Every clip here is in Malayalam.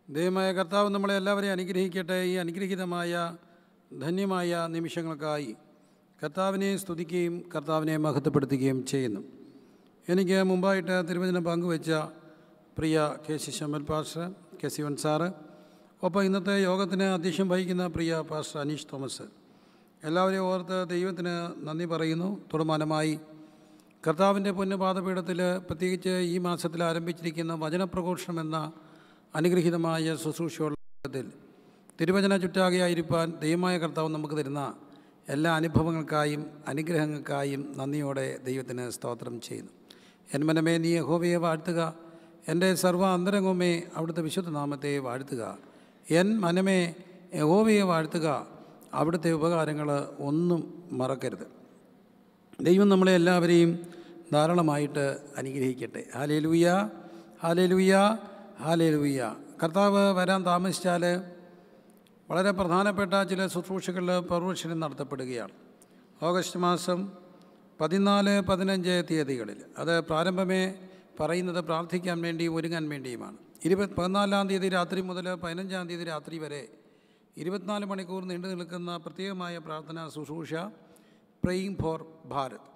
ദൈവമായ കർത്താവ് നമ്മളെ എല്ലാവരെയും അനുഗ്രഹിക്കട്ടെ ഈ അനുഗ്രഹീതമായ ധന്യമായ നിമിഷങ്ങൾക്കായി കർത്താവിനെ സ്തുതിക്കുകയും കർത്താവിനെ മഹത്വപ്പെടുത്തുകയും ചെയ്യുന്നു എനിക്ക് മുമ്പായിട്ട് തിരുവചനം പങ്കുവെച്ച പ്രിയ K C Shambal pastor K C വൻ സാറ് ഒപ്പം ഇന്നത്തെ യോഗത്തിന് അധ്യക്ഷം വഹിക്കുന്ന പ്രിയ പാസ്റ്റർ അനീഷ് തോമസ് എല്ലാവരെയും ഓർത്ത് ദൈവത്തിന് നന്ദി പറയുന്നു തുടർമാനമായി കർത്താവിൻ്റെ പൊന്നുപാദപീഠത്തിൽ പ്രത്യേകിച്ച് ഈ മാസത്തിൽ ആരംഭിച്ചിരിക്കുന്ന വചനപ്രഘോഷണം എന്ന അനുഗ്രഹീതമായ ശുശ്രൂഷയോളത്തിൽ തിരുവചന ചുറ്റാകെയായിരിക്കാൻ ദൈവമായ കർത്താവ് നമുക്ക് തരുന്ന എല്ലാ അനുഭവങ്ങൾക്കായും അനുഗ്രഹങ്ങൾക്കായും നന്ദിയോടെ ദൈവത്തിന് സ്തോത്രം ചെയ്യുന്നു എൻ മനമേ നീ യഹോവയെ വാഴ്ത്തുക എൻ്റെ സർവ്വ അന്തരംഗമേ അവിടുത്തെ വിശുദ്ധ നാമത്തെ വാഴ്ത്തുക എൻ മനമേ യഹോവയെ വാഴ്ത്തുക അവിടുത്തെ ഉപകാരങ്ങൾ ഒന്നും മറക്കരുത് ദൈവം നമ്മളെ എല്ലാവരെയും ധാരാളമായിട്ട് അനുഗ്രഹിക്കട്ടെ ഹാലേ ലൂയ ഹാലേ ലൂയ ഹാലേ ലൂയ കർത്താവ് വരാൻ താമസിച്ചാൽ വളരെ പ്രധാനപ്പെട്ട ചില ശുശ്രൂഷകൾ പ്രവേശനം നടത്തപ്പെടുകയാണ് ഓഗസ്റ്റ് മാസം പതിനാല് പതിനഞ്ച് തീയതികളിൽ അത് പ്രാരംഭമേ പറയുന്നത് പ്രാർത്ഥിക്കാൻ വേണ്ടി ഒരുങ്ങാൻ വേണ്ടിയുമാണ് ഇരുപത് പതിനാലാം തീയതി രാത്രി മുതൽ പതിനഞ്ചാം തീയതി രാത്രി വരെ ഇരുപത്തിനാല് മണിക്കൂർ നീണ്ടു നിൽക്കുന്ന പ്രത്യേകമായ പ്രാർത്ഥന ശുശ്രൂഷ പ്രേയിങ് ഫോർ ഭാരത്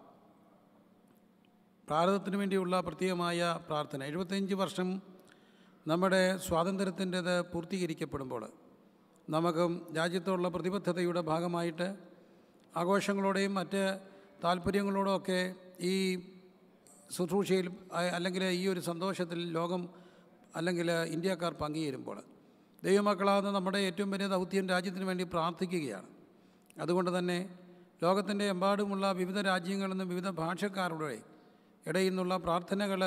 ഭാരതത്തിന് വേണ്ടിയുള്ള പ്രത്യേകമായ പ്രാർത്ഥന എഴുപത്തഞ്ച് വർഷം നമ്മുടെ സ്വാതന്ത്ര്യത്തിൻ്റെത് പൂർത്തീകരിക്കപ്പെടുമ്പോൾ നമുക്കും രാജ്യത്തോടുള്ള പ്രതിബദ്ധതയുടെ ഭാഗമായിട്ട് ആഘോഷങ്ങളോടെയും മറ്റ് താല്പര്യങ്ങളോടും ഒക്കെ ഈ ശുശ്രൂഷയിൽ അ- അല്ലെങ്കിൽ ഈ ഒരു സന്തോഷത്തിൽ ലോകം അല്ലെങ്കിൽ ഇന്ത്യക്കാർ പങ്കുചേരുമ്പോൾ ദൈവമക്കളാകുന്ന നമ്മുടെ ഏറ്റവും വലിയ ദൗത്യം രാജ്യത്തിന് വേണ്ടി പ്രാർത്ഥിക്കുകയാണ് അതുകൊണ്ട് തന്നെ ലോകത്തിൻ്റെ എമ്പാടുമുള്ള വിവിധ രാജ്യങ്ങളിൽ നിന്നും വിവിധ ഭാഷക്കാരുടെ ഇടയിൽ നിന്നുള്ള പ്രാർത്ഥനകൾ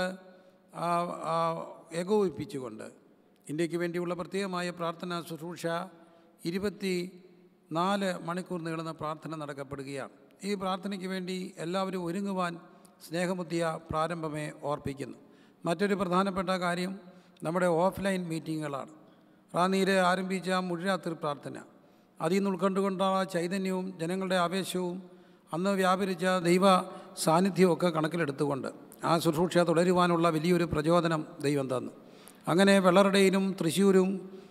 ഏകോപിപ്പിച്ചുകൊണ്ട് ഇന്ത്യക്ക് വേണ്ടിയുള്ള പ്രത്യേകമായ പ്രാർത്ഥന ശുശ്രൂഷ ഇരുപത്തി നാല് മണിക്കൂർ നീളുന്ന പ്രാർത്ഥന നടക്കപ്പെടുകയാണ് ഈ പ്രാർത്ഥനയ്ക്ക് വേണ്ടി എല്ലാവരും ഒരുങ്ങുവാൻ സ്നേഹമുത്തിയ പ്രാരംഭമേ ഓർപ്പിക്കുന്നു മറ്റൊരു പ്രധാനപ്പെട്ട കാര്യം നമ്മുടെ ഓഫ്ലൈൻ മീറ്റിങ്ങുകളാണ് റാന്നിയിലെ ആരംഭിച്ച മുഴുരാത്രി പ്രാർത്ഥന അതിൽ നിന്ന് ഉൾക്കൊണ്ടുകൊണ്ടുള്ള ചൈതന്യവും ജനങ്ങളുടെ ആവേശവും അന്ന് വ്യാപരിച്ച ദൈവ സാന്നിധ്യമൊക്കെ കണക്കിലെടുത്തുകൊണ്ട് ആ ശുശ്രൂഷ തുടരുവാനുള്ള വലിയൊരു പ്രചോദനം ദൈവം തന്നു അങ്ങനെ വെള്ളറുടെയിലും തൃശ്ശൂരും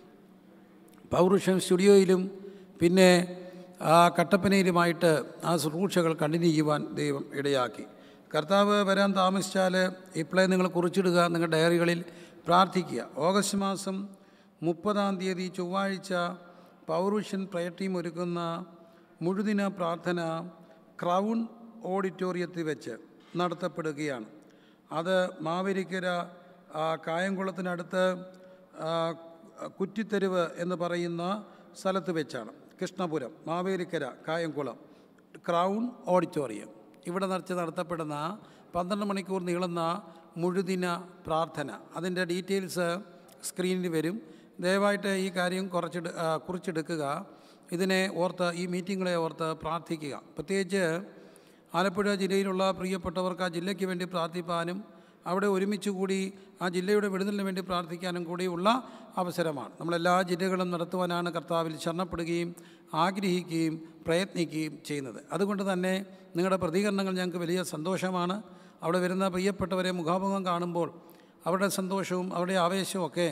പൗരുഷം സ്റ്റുഡിയോയിലും പിന്നെ ആ കട്ടപ്പനയിലുമായിട്ട് ആ ശുശ്രൂഷകൾ കണ്ടിന്യൂ ചെയ്യുവാൻ ദൈവം ഇടയാക്കി കർത്താവ് വരാൻ താമസിച്ചാൽ ഇപ്പോഴേ നിങ്ങൾ കുറിച്ചിടുക നിങ്ങളുടെ ഡയറികളിൽ പ്രാർത്ഥിക്കുക ഓഗസ്റ്റ് മാസം മുപ്പതാം തീയതി ചൊവ്വാഴ്ച പൗരുഷൻ പ്രയർ ടീം ഒരുക്കുന്ന മുഴുദിന പ്രാർത്ഥന ക്രൗൺ ഓഡിറ്റോറിയത്തിൽ വെച്ച് നടത്തപ്പെടുകയാണ് അത് മാവേലിക്കര ആ, കായംകുളത്തിനടുത്ത് ആ, കുറ്റിത്തെരുവ് എന്ന് പറയുന്ന സ്ഥലത്ത് വെച്ചാണ് കൃഷ്ണപുരം മാവേലിക്കര കായംകുളം ക്രൗൺ ഓഡിറ്റോറിയം ഇവിടെ നിറച്ച് നടത്തപ്പെടുന്ന പന്ത്രണ്ട് മണിക്കൂർ നീളുന്ന മുഴുദിന പ്രാർത്ഥന അതിൻ്റെ ഡീറ്റെയിൽസ് സ്ക്രീനിൽ വരും ദയവായിട്ട് ഈ കാര്യം കുറച്ചെടു ആ, കുറിച്ചെടുക്കുക ഇതിനെ ഓർത്ത് ഈ മീറ്റിങ്ങളെ ഓർത്ത് പ്രാർത്ഥിക്കുക പ്രത്യേകിച്ച് ആലപ്പുഴ ജില്ലയിലുള്ള പ്രിയപ്പെട്ടവർക്ക് ആ ജില്ലയ്ക്ക് വേണ്ടി പ്രാർത്ഥിപ്പാനും അവിടെ ഒരുമിച്ച് കൂടി ആ ജില്ലയുടെ വിടുതലിന് വേണ്ടി പ്രാർത്ഥിക്കാനും കൂടിയുള്ള അവസരമാണ് നമ്മളെല്ലാ ജില്ലകളും നടത്തുവാനാണ് കർത്താവിൽ ശരണപ്പെടുകയും ആഗ്രഹിക്കുകയും പ്രയത്നിക്കുകയും ചെയ്യുന്നത് അതുകൊണ്ട് തന്നെ നിങ്ങളുടെ പ്രതികരണങ്ങൾ ഞങ്ങൾക്ക് വലിയ സന്തോഷമാണ് അവിടെ വരുന്ന പ്രിയപ്പെട്ടവരെ മുഖാമുഖം കാണുമ്പോൾ അവരുടെ സന്തോഷവും അവരുടെ ആവേശവും ഒക്കെ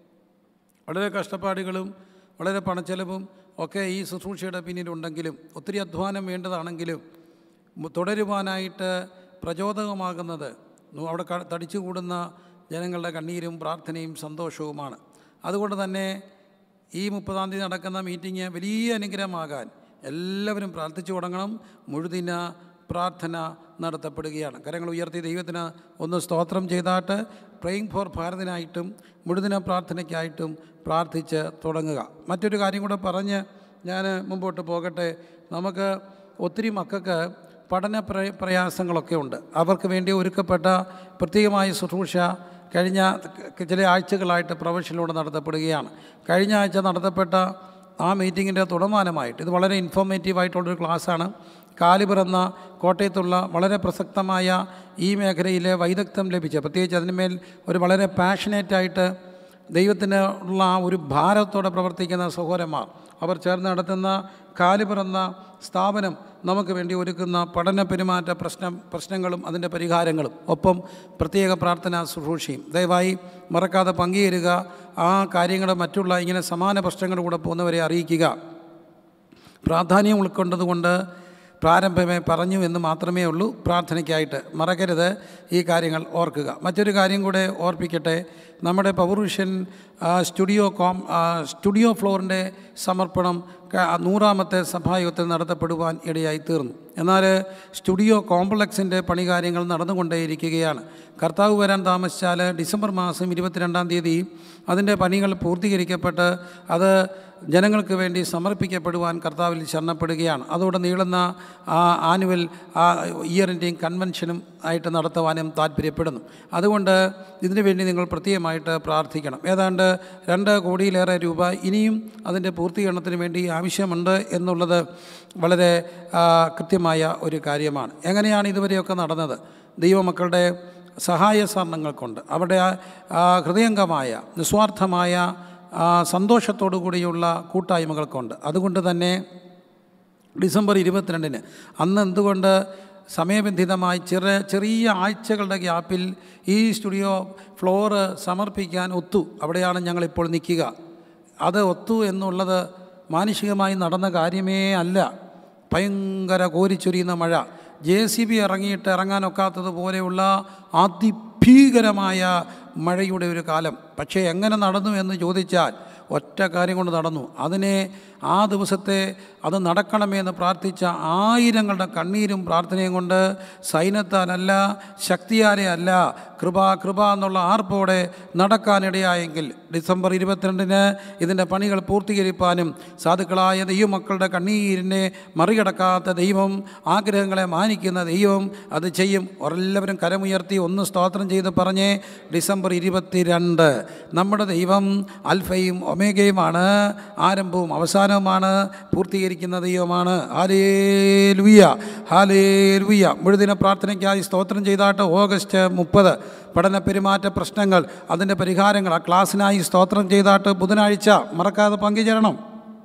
വളരെ കഷ്ടപ്പാടുകളും വളരെ പണച്ചെലവും ഒക്കെ ഈ ശുശ്രൂഷയുടെ പിന്നിലുണ്ടെങ്കിലും ഒത്തിരി അധ്വാനം വേണ്ടതാണെങ്കിലും മു- തുടരുവാനായിട്ട് പ്രചോദകമാകുന്നത് നു- അവിടെ ക- തടിച്ചുകൂടുന്ന ജനങ്ങളുടെ കണ്ണീരും പ്രാർത്ഥനയും സന്തോഷവുമാണ് അതുകൊണ്ട് തന്നെ ഈ മുപ്പതാം തീയതി നടക്കുന്ന മീറ്റിംഗ് വലിയ അനുഗ്രഹമാകാൻ എല്ലാവരും പ്രാർത്ഥിച്ചു തുടങ്ങണം മുഴുദിന പ്രാർത്ഥന നടത്തപ്പെടുകയാണ് കരങ്ങൾ ഉയർത്തി ദൈവത്തിന് ഒന്ന് സ്തോത്രം ചെയ്താട്ട് പ്രേയിങ് ഫോർ ഭാരതിനായിട്ടും മുഴുദിന പ്രാർത്ഥനയ്ക്കായിട്ടും പ്രാർത്ഥിച്ച് തുടങ്ങുക മറ്റൊരു കാര്യം കൂടെ പറഞ്ഞ് ഞാൻ മുമ്പോട്ട് പോകട്ടെ നമുക്ക് ഒത്തിരി മക്കൾക്ക് പഠന പ്ര- പ്രയാസങ്ങളൊക്കെ ഉണ്ട് അവർക്ക് വേണ്ടി ഒരുക്കപ്പെട്ട പ്രത്യേകമായ ശുശ്രൂഷ കഴിഞ്ഞ ചില ആഴ്ചകളായിട്ട് പ്രൊഫഷനിലൂടെ നടത്തപ്പെടുകയാണ് കഴിഞ്ഞ ആഴ്ച നടത്തപ്പെട്ട ആ മീറ്റിങ്ങിൻ്റെ തുടർമാനമായിട്ട് ഇത് വളരെ ഇൻഫോർമേറ്റീവായിട്ടുള്ളൊരു ക്ലാസ്സാണ് കാലിബർ എന്ന കോട്ടയത്തുള്ള വളരെ പ്രസക്തമായ ഈ മേഖലയിലെ വൈദഗ്ധ്യം ലഭിച്ച പ്രത്യേകിച്ച് അതിന്മേൽ ഒരു വളരെ പാഷനേറ്റായിട്ട് ദൈവത്തിന് ഉള്ള ആ ഒരു ഭാരത്തോടെ പ്രവർത്തിക്കുന്ന സഹോദരന്മാർ അവർ ചേർന്ന് നടത്തുന്ന കാല് പിറന്ന സ്ഥാപനം നമുക്ക് വേണ്ടി ഒരുക്കുന്ന പഠന പെരുമാറ്റ പ്രശ്നം പ്രശ്നങ്ങളും അതിൻ്റെ പരിഹാരങ്ങളും ഒപ്പം പ്രത്യേക പ്രാർത്ഥന ശുശ്രൂഷയും ദയവായി മറക്കാതെ പങ്കുചേരുക ആ കാര്യങ്ങൾ മറ്റുള്ള ഇങ്ങനെ സമാന പ്രശ്നങ്ങളുടെ കൂടെ പോകുന്നവരെ അറിയിക്കുക പ്രാധാന്യം ഉൾക്കൊണ്ടതുകൊണ്ട് പ്രാരംഭമേ പറഞ്ഞു എന്ന് മാത്രമേ ഉള്ളൂ പ്രാർത്ഥനയ്ക്കായിട്ട് മറക്കരുത് ഈ കാര്യങ്ങൾ ഓർക്കുക മറ്റൊരു കാര്യം കൂടെ ഓർപ്പിക്കട്ടെ നമ്മുടെ പൗർവിഷൻ സ്റ്റുഡിയോ കോം ആ, സ്റ്റുഡിയോ ഫ്ലോറിൻ്റെ സമർപ്പണം ക- നൂറാമത്തെ സഭായോഗത്തിൽ നടത്തപ്പെടുവാൻ ഇടയായി തീർന്നു എന്നാൽ സ്റ്റുഡിയോ കോംപ്ലക്സിൻ്റെ പണികാര്യങ്ങൾ നടന്നുകൊണ്ടേയിരിക്കുകയാണ് കർത്താവ് വരാൻ താമസിച്ചാൽ ഡിസംബർ മാസം ഇരുപത്തിരണ്ടാം തീയതി അതിൻ്റെ പണികൾ പൂർത്തീകരിക്കപ്പെട്ട് അത് ജനങ്ങൾക്ക് വേണ്ടി സമർപ്പിക്കപ്പെടുവാൻ കർത്താവിൽ ശരണപ്പെടുകയാണ് അതോടെ നീളുന്ന ആ ആനുവൽ ആ ഇയറിൻ്റെയും കൺവെൻഷനും ആയിട്ട് നടത്തുവാനും താല്പര്യപ്പെടുന്നു അതുകൊണ്ട് ഇതിനു വേണ്ടി നിങ്ങൾ പ്രത്യേകമായിട്ട് പ്രാർത്ഥിക്കണം ഏതാണ്ട് രണ്ട് കോടിയിലേറെ രൂപ ഇനിയും അതിൻ്റെ പൂർത്തീകരണത്തിന് വേണ്ടി ആവശ്യമുണ്ട് എന്നുള്ളത് വളരെ ആ, കൃത്യമായ ഒരു കാര്യമാണ് എങ്ങനെയാണ് ഇതുവരെയൊക്കെ നടന്നത് ദൈവമക്കളുടെ സഹായ സാധനങ്ങൾ കൊണ്ട് അവരുടെ ആ- ആ ഹൃദയംഗമായ നിസ്വാർത്ഥമായ ആ സന്തോഷത്തോടു കൂടിയുള്ള കൂട്ടായ്മകൾക്കുണ്ട് അതുകൊണ്ട് തന്നെ ഡിസംബർ ഇരുപത്തിരണ്ടിന് അന്ന് എന്തുകൊണ്ട് സമയബന്ധിതമായി ചെറിയ ചെറിയ ആഴ്ചകളുടെ ഗ്യാപ്പിൽ ഈ സ്റ്റുഡിയോ ഫ്ലോറ് സമർപ്പിക്കാൻ ഒത്തു അവിടെയാണ് ഞങ്ങളിപ്പോൾ നിൽക്കുക അത് ഒത്തു എന്നുള്ളത് മാനുഷികമായി നടന്ന കാര്യമേ അല്ല ഭയങ്കര കോരിച്ചൊരിയുന്ന മഴ ജെ സി ബി ഇറങ്ങിയിട്ട് ഇറങ്ങാനൊക്കാത്തതുപോലെയുള്ള അതിഭീകരമായ മഴയുടെ ഒരു കാലം പക്ഷേ എങ്ങനെ നടന്നു എന്ന് ചോദിച്ചാൽ ഒറ്റ കാര്യം കൊണ്ട് നടന്നു അതിനെ ആ ദിവസത്തെ അത് നടക്കണമെന്ന് പ്രാർത്ഥിച്ച ആയിരങ്ങളുടെ കണ്ണീരും പ്രാർത്ഥനയും കൊണ്ട് സൈന്യത്താലല്ല ശക്തിയാലെ അല്ല കൃപ കൃപ എന്നുള്ള ആർപ്പോടെ നടക്കാനിടയായെങ്കിൽ ഡിസംബർ ഇരുപത്തിരണ്ടിന് ഇതിൻ്റെ പണികൾ പൂർത്തീകരിപ്പാനും സാധുക്കളായ ദൈവമക്കളുടെ കണ്ണീരിനെ മറികടക്കാത്ത ദൈവം ആഗ്രഹങ്ങളെ മാനിക്കുന്ന ദൈവം അത് ചെയ്യും എല്ലാവരും കരമുയർത്തി ഒന്ന് സ്തോത്രം ചെയ്ത് പറഞ്ഞ് ഡിസംബർ ഇരുപത്തിരണ്ട് നമ്മുടെ ദൈവം അൽഫയും ഒമേഗയുമാണ് ആരംഭവും അവസാനവുമാണ് പൂർത്തീകരിക്കുന്ന ദൈവമാണ് ഹാലേ ലുയ്യ ഹാലേ ലുയ്യ മുഴുദിന പ്രാർത്ഥനയ്ക്കായി സ്തോത്രം ചെയ്താട്ട് ഓഗസ്റ്റ് മുപ്പത് പഠന പെരുമാറ്റ പ്രശ്നങ്ങൾ അതിൻ്റെ പരിഹാരങ്ങൾ ആ ക്ലാസ്സിനായി സ്തോത്രം ചെയ്താട്ട് ബുധനാഴ്ച മറക്കാതെ പങ്കുചേരണം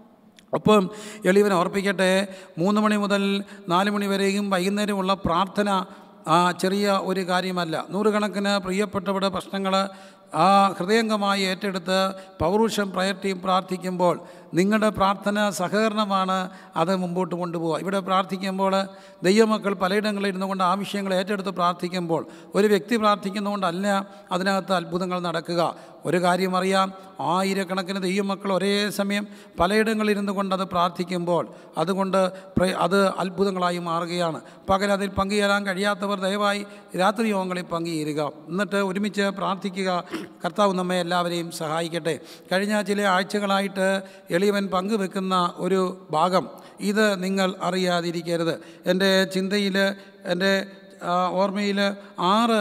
ഒപ്പം എളിവനെ ഓർപ്പിക്കട്ടെ മൂന്ന് മണി മുതൽ നാല് മണി വരെയും വൈകുന്നേരമുള്ള പ്രാർത്ഥന ആ ചെറിയ ഒരു കാര്യമല്ല നൂറുകണക്കിന് പ്രിയപ്പെട്ടവരുടെ പ്രശ്നങ്ങൾ ആ ഹൃദയംഗമായി ഏറ്റെടുത്ത് പൗരുഷം പ്രയർ ടീം പ്രാർത്ഥിക്കുമ്പോൾ നിങ്ങളുടെ പ്രാർത്ഥന സഹകരണമാണ് അത് മുമ്പോട്ട് കൊണ്ടുപോകുക ഇവിടെ പ്രാർത്ഥിക്കുമ്പോൾ ദൈവമക്കൾ പലയിടങ്ങളിൽ ഇരുന്നു കൊണ്ട് ആവശ്യങ്ങൾ ഏറ്റെടുത്ത് പ്രാർത്ഥിക്കുമ്പോൾ ഒരു വ്യക്തി പ്രാർത്ഥിക്കുന്നതുകൊണ്ടല്ല അതിനകത്ത് അത്ഭുതങ്ങൾ നടക്കുക ഒരു കാര്യം അറിയാം ആയിരക്കണക്കിന് ദൈവമക്കൾ ഒരേ സമയം പലയിടങ്ങളിൽ ഇരുന്നു കൊണ്ട് അത് പ്രാർത്ഥിക്കുമ്പോൾ അതുകൊണ്ട് പ്ര- അത് അത്ഭുതങ്ങളായി മാറുകയാണ് പകൽ അതിൽ പങ്കുചേരാൻ കഴിയാത്തവർ ദയവായി രാത്രി യോഗങ്ങളിൽ പങ്കുചേരുക എന്നിട്ട് ഒരുമിച്ച് പ്രാർത്ഥിക്കുക കർത്താവ് നമ്മെ എല്ലാവരെയും സഹായിക്കട്ടെ കഴിഞ്ഞ ചില ആഴ്ചകളായിട്ട് എളിയവൻ പങ്കുവെക്കുന്ന ഒരു ഭാഗം ഇത് നിങ്ങൾ അറിയാതിരിക്കരുത് എൻ്റെ ചിന്തയിൽ എൻ്റെ ഓർമ്മയിൽ ആറ്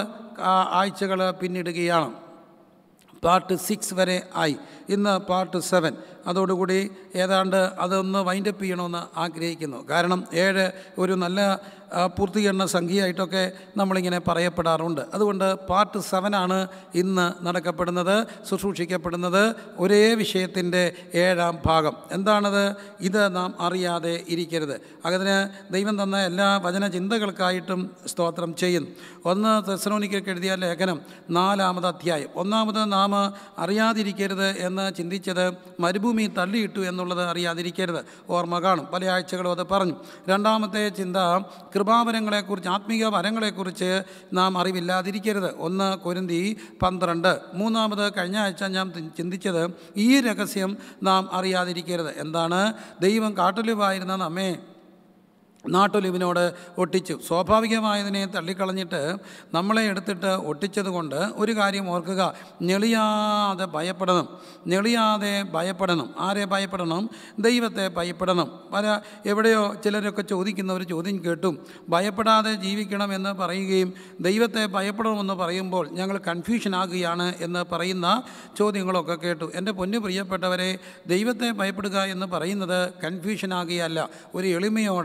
ആഴ്ചകൾ പിന്നിടുകയാണ് പാർട്ട് സിക്സ് വരെ ആയി ഇന്ന് പാർട്ട് സെവൻ അതോടുകൂടി ഏതാണ്ട് അതൊന്ന് വൈൻഡപ്പ് ചെയ്യണമെന്ന് ആഗ്രഹിക്കുന്നു കാരണം ഏഴ് ഒരു നല്ല ആ, പൂർത്തീകരണ സംഖ്യയായിട്ടൊക്കെ നമ്മളിങ്ങനെ പറയപ്പെടാറുണ്ട് അതുകൊണ്ട് പാർട്ട് സെവനാണ് ഇന്ന് നടക്കപ്പെടുന്നത് ശുശ്രൂഷിക്കപ്പെടുന്നത് ഒരേ വിഷയത്തിൻ്റെ ഏഴാം ഭാഗം എന്താണത് ഇത് നാം അറിയാതെ ഇരിക്കരുത് അതിന് ദൈവം തന്ന എല്ലാ വചന ചിന്തകൾക്കായിട്ടും സ്തോത്രം ചെയ്യുന്നു ഒന്ന് തെസ്സലോനിക്കൊക്കെ എഴുതിയ ലേഖനം നാലാമത് അധ്യായം ഒന്നാമത് നാം അറിയാതിരിക്കരുത് എന്ന് ചിന്തിച്ചത് മരുഭൂമി തള്ളിയിട്ടു എന്നുള്ളത് അറിയാതിരിക്കരുത് ഓർമ്മ കാണും പല ആഴ്ചകളും അത് പറഞ്ഞു രണ്ടാമത്തെ ചിന്ത കൃപാവരങ്ങളെക്കുറിച്ച് ആത്മീയ വരങ്ങളെക്കുറിച്ച് നാം അറിവില്ലാതിരിക്കരുത് ഒന്ന് കൊരിന്തി പന്ത്രണ്ട് മൂന്നാമത് കഴിഞ്ഞ ആഴ്ച ഞാൻ തി- ചിന്തിച്ചത് ഈ രഹസ്യം നാം അറിയാതിരിക്കരുത് എന്താണ് ദൈവം കാട്ടുലിവായിരുന്ന നമ്മെ നാട്ടൊലിവിനോട് ഒട്ടിച്ചു സ്വാഭാവികമായതിനെ തള്ളിക്കളഞ്ഞിട്ട് നമ്മളെ എടുത്തിട്ട് ഒട്ടിച്ചത് കൊണ്ട് ഒരു കാര്യം ഓർക്കുക ഞെളിയാതെ ഭയപ്പെടണം ഞെളിയാതെ ഭയപ്പെടണം ആരെ ഭയപ്പെടണം ദൈവത്തെ ഭയപ്പെടണം പല എവിടെയോ ചിലരൊക്കെ ചോദിക്കുന്ന ഒരു ചോദ്യം കേട്ടും ഭയപ്പെടാതെ ജീവിക്കണം എന്ന് പറയുകയും ദൈവത്തെ ഭയപ്പെടണമെന്ന് പറയുമ്പോൾ ഞങ്ങൾ കൺഫ്യൂഷൻ ആകുകയാണ് എന്ന് പറയുന്ന ചോദ്യങ്ങളൊക്കെ കേട്ടു എൻ്റെ പൊന്നു പ്രിയപ്പെട്ടവരെ ദൈവത്തെ ഭയപ്പെടുക എന്ന് പറയുന്നത് കൺഫ്യൂഷൻ ആകുകയല്ല ഒരു എളിമയോടെ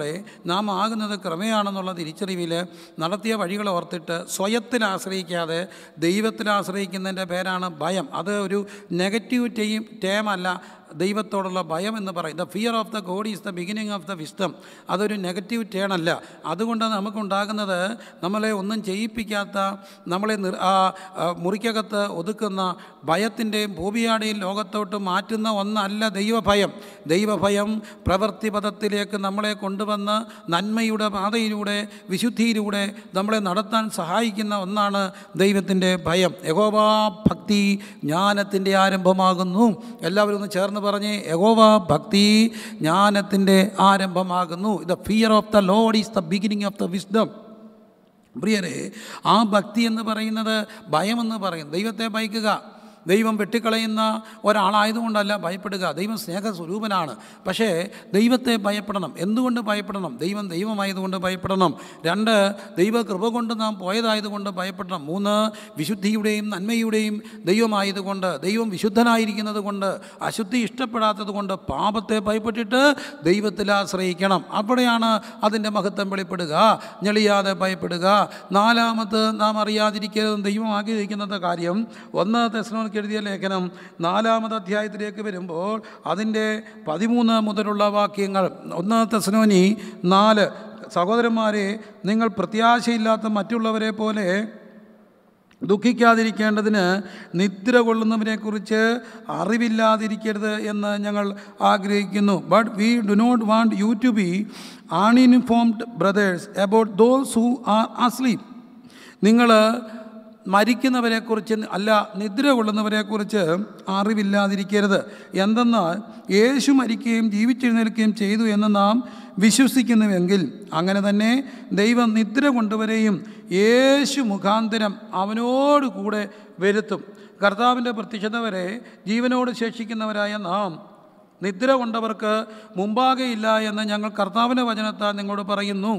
നാം ആകുന്നത് ക്രമയാണെന്നുള്ള തിരിച്ചറിവിൽ നടത്തിയ വഴികൾ ഓർത്തിട്ട് സ്വയത്തിൽ ആശ്രയിക്കാതെ ദൈവത്തിൽ ആശ്രയിക്കുന്നതിൻ്റെ പേരാണ് ഭയം അത് ഒരു നെഗറ്റീവ് ടീം ടേമല്ല ദൈവത്തോടുള്ള ഭയം എന്ന് പറയും the fear of the God is the beginning of the wisdom അതൊരു നെഗറ്റീവ് ടേൺ അല്ല അതുകൊണ്ട് നമുക്കുണ്ടാകുന്നത് നമ്മളെ ഒന്നും ചെയ്യിപ്പിക്കാത്ത നമ്മളെ നിർ ആ, ആ, മുറിക്കകത്ത് ഒതുക്കുന്ന ഭയത്തിൻ്റെയും ഭൂമിയാടെയും ലോകത്തോട്ട് മാറ്റുന്ന ഒന്നല്ല ദൈവഭയം ദൈവഭയം പ്രവൃത്തിപഥത്തിലേക്ക് നമ്മളെ കൊണ്ടുവന്ന് നന്മയുടെ പാതയിലൂടെ വിശുദ്ധിയിലൂടെ നമ്മളെ നടത്താൻ സഹായിക്കുന്ന ഒന്നാണ് ദൈവത്തിൻ്റെ ഭയം യഹോവാ ഭക്തി ജ്ഞാനത്തിൻ്റെ ആരംഭമാകുന്നു എല്ലാവരും ഒന്ന് ചേർന്ന് പറഞ്ഞ് യഹോവ ഭക്തി ജ്ഞാനത്തിൻ്റെ ആരംഭമാകുന്നു the fear of the Lord is the beginning of the wisdom പ്രിയരെ ആ ഭക്തി എന്ന് പറയുന്നത് ഭയമെന്ന് പറയും ദൈവത്തെ ഭയക്കുക ദൈവം വെട്ടിക്കളയുന്ന ഒരാളായതുകൊണ്ടല്ല ഭയപ്പെടുക ദൈവം സ്നേഹസ്വരൂപനാണ് പക്ഷേ ദൈവത്തെ ഭയപ്പെടണം എന്തുകൊണ്ട് ഭയപ്പെടണം ദൈവം ദൈവമായതുകൊണ്ട് ഭയപ്പെടണം രണ്ട് ദൈവ കൃപ കൊണ്ട് നാം പോയതായതുകൊണ്ട് ഭയപ്പെടണം മൂന്ന് വിശുദ്ധിയുടെയും നന്മയുടെയും ദൈവമായതുകൊണ്ട് ദൈവം വിശുദ്ധനായിരിക്കുന്നത് കൊണ്ട് അശുദ്ധി ഇഷ്ടപ്പെടാത്തത് കൊണ്ട് പാപത്തെ ഭയപ്പെട്ടിട്ട് ദൈവത്തിൽ ആശ്രയിക്കണം അവിടെയാണ് അതിൻ്റെ മഹത്വം വെളിപ്പെടുക ഞെളിയാതെ ഭയപ്പെടുക നാലാമത് നാം അറിയാതിരിക്കരുത് ദൈവം ആഗ്രഹിക്കുന്നത് കാര്യം ഒന്ന് തെസ്ലോനിക്ക് എഴുതിയ ലേഖനം നാലാമത് അധ്യായത്തിലേക്ക് വരുമ്പോൾ അതിൻ്റെ പതിമൂന്ന് മുതലുള്ള വാക്യങ്ങൾ ഒന്ന് തെസ്ലോനി നാല് സഹോദരന്മാരെ നിങ്ങൾ പ്രത്യാശയില്ലാത്ത മറ്റുള്ളവരെ പോലെ ദുഃഖിക്കാതിരിക്കേണ്ടതിന് നിദ്ര കൊള്ളുന്നവരെക്കുറിച്ച് അറിവില്ലാതിരിക്കരുത് എന്ന് ഞങ്ങൾ ആഗ്രഹിക്കുന്നു but we do not want you to be uninformed brothers about those who are asleep നിങ്ങൾ മരിക്കുന്നവരെക്കുറിച്ച് അല്ല നിദ്ര കൊള്ളുന്നവരെക്കുറിച്ച് അറിവില്ലാതിരിക്കരുത് എന്തെന്നാൽ യേശു മരിക്കുകയും ജീവിച്ചെഴുന്നേൽക്കുകയും ചെയ്തു എന്ന് നാം വിശ്വസിക്കുന്നുവെങ്കിൽ അങ്ങനെ തന്നെ ദൈവം നിദ്ര കൊണ്ടുവരെയും യേശു മുഖാന്തരം അവനോട് കൂടെ വരുത്തും കർത്താവിൻ്റെ പ്രത്യക്ഷത വരെ ജീവനോട് ശേഷിക്കുന്നവരായ നാം നിദ്ര കൊണ്ടവർക്ക് മുമ്പാകെ ഇല്ല എന്ന് ഞങ്ങൾ കർത്താവിൻ്റെ വചനത്താൽ നിങ്ങളോട് പറയുന്നു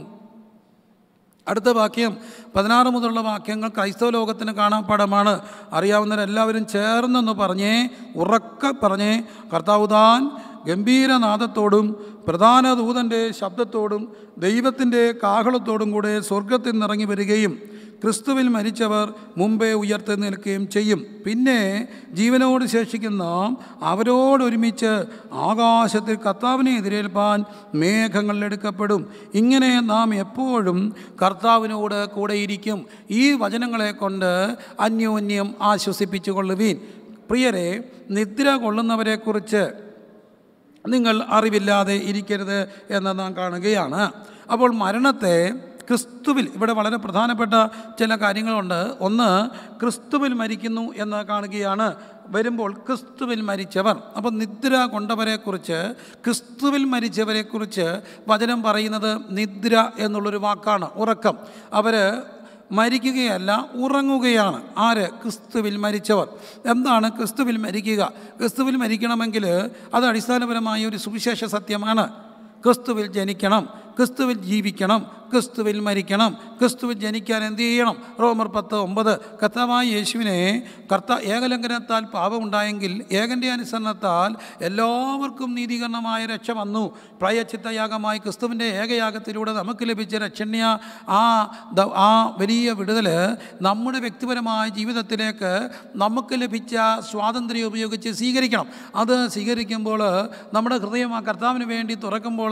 അടുത്ത വാക്യം പതിനാറ് മുതലുള്ള വാക്യങ്ങൾ ക്രൈസ്തവ ലോകത്തിന് കാണാപ്പാടമാണ് അറിയാവുന്നവരെല്ലാവരും ചേർന്നൊന്ന് പറഞ്ഞേ ഉറക്കെ പറഞ്ഞേ കർത്താവ് താൻ ഗംഭീരനാദത്തോടും പ്രധാന ദൂതൻ്റെ ശബ്ദത്തോടും ദൈവത്തിൻ്റെ കാഹളത്തോടും കൂടെ സ്വർഗത്തിൽ നിന്നിറങ്ങി വരികയും ക്രിസ്തുവിൽ മരിച്ചവർ മുമ്പേ ഉയർത്തി നിൽക്കുകയും ചെയ്യും പിന്നെ ജീവനോട് ശേഷിക്കുന്ന നാം അവരോടൊരുമിച്ച് ആകാശത്തിൽ കർത്താവിനെ എതിരേൽപ്പാൻ മേഘങ്ങളിലെടുക്കപ്പെടും ഇങ്ങനെ നാം എപ്പോഴും കർത്താവിനോട് കൂടെയിരിക്കും ഈ വചനങ്ങളെ കൊണ്ട് അന്യോന്യം ആശ്വസിപ്പിച്ചു കൊള്ളുവീൻ പ്രിയരെ നിദ്ര കൊള്ളുന്നവരെക്കുറിച്ച് നിങ്ങൾ അറിവില്ലാതെ ഇരിക്കരുത് എന്ന് നാം കാണുകയാണ് അപ്പോൾ മരണത്തെ ക്രിസ്തുവിൽ ഇവിടെ വളരെ പ്രധാനപ്പെട്ട ചില കാര്യങ്ങളുണ്ട് ഒന്ന് ക്രിസ്തുവിൽ മരിക്കുന്നു എന്ന് കാണുകയാണ് വരുമ്പോൾ ക്രിസ്തുവിൽ മരിച്ചവർ അപ്പോൾ നിദ്ര കൊണ്ടവരെക്കുറിച്ച് ക്രിസ്തുവിൽ മരിച്ചവരെക്കുറിച്ച് വചനം പറയുന്നത് നിദ്ര എന്നുള്ളൊരു വാക്കാണ് ഉറക്കം അവർ മരിക്കുകയല്ല ഉറങ്ങുകയാണ് ആര് ക്രിസ്തുവിൽ മരിച്ചവർ എന്താണ് ക്രിസ്തുവിൽ മരിക്കുക ക്രിസ്തുവിൽ മരിക്കണമെങ്കിൽ അത് അടിസ്ഥാനപരമായ ഒരു സുവിശേഷ സത്യമാണ് ക്രിസ്തുവിൽ ജനിക്കണം ക്രിസ്തുവിൽ ജീവിക്കണം ക്രിസ്തുവിൽ മരിക്കണം ക്രിസ്തുവിൽ ജനിക്കാൻ എന്ത് ചെയ്യണം റോമർ പത്ത് ഒമ്പത് കർത്താവായ യേശുവിനെ കർത്ത ഏകലംഘനത്താൽ പാപമുണ്ടായെങ്കിൽ ഏകൻ്റെ അനുസരണത്താൽ എല്ലാവർക്കും നീതീകരണമായ രക്ഷ വന്നു പ്രായച്ചിത്തയാഗമായി ക്രിസ്തുവിൻ്റെ ഏകയാഗത്തിലൂടെ നമുക്ക് ലഭിച്ച രക്ഷണ്യ ആ ദ- ആ വലിയ വിടുതൽ നമ്മുടെ വ്യക്തിപരമായ ജീവിതത്തിലേക്ക് നമുക്ക് ലഭിച്ച സ്വാതന്ത്ര്യം ഉപയോഗിച്ച് സ്വീകരിക്കണം അത് സ്വീകരിക്കുമ്പോൾ നമ്മുടെ ഹൃദയം ആ കർത്താവിന് വേണ്ടി തുറക്കുമ്പോൾ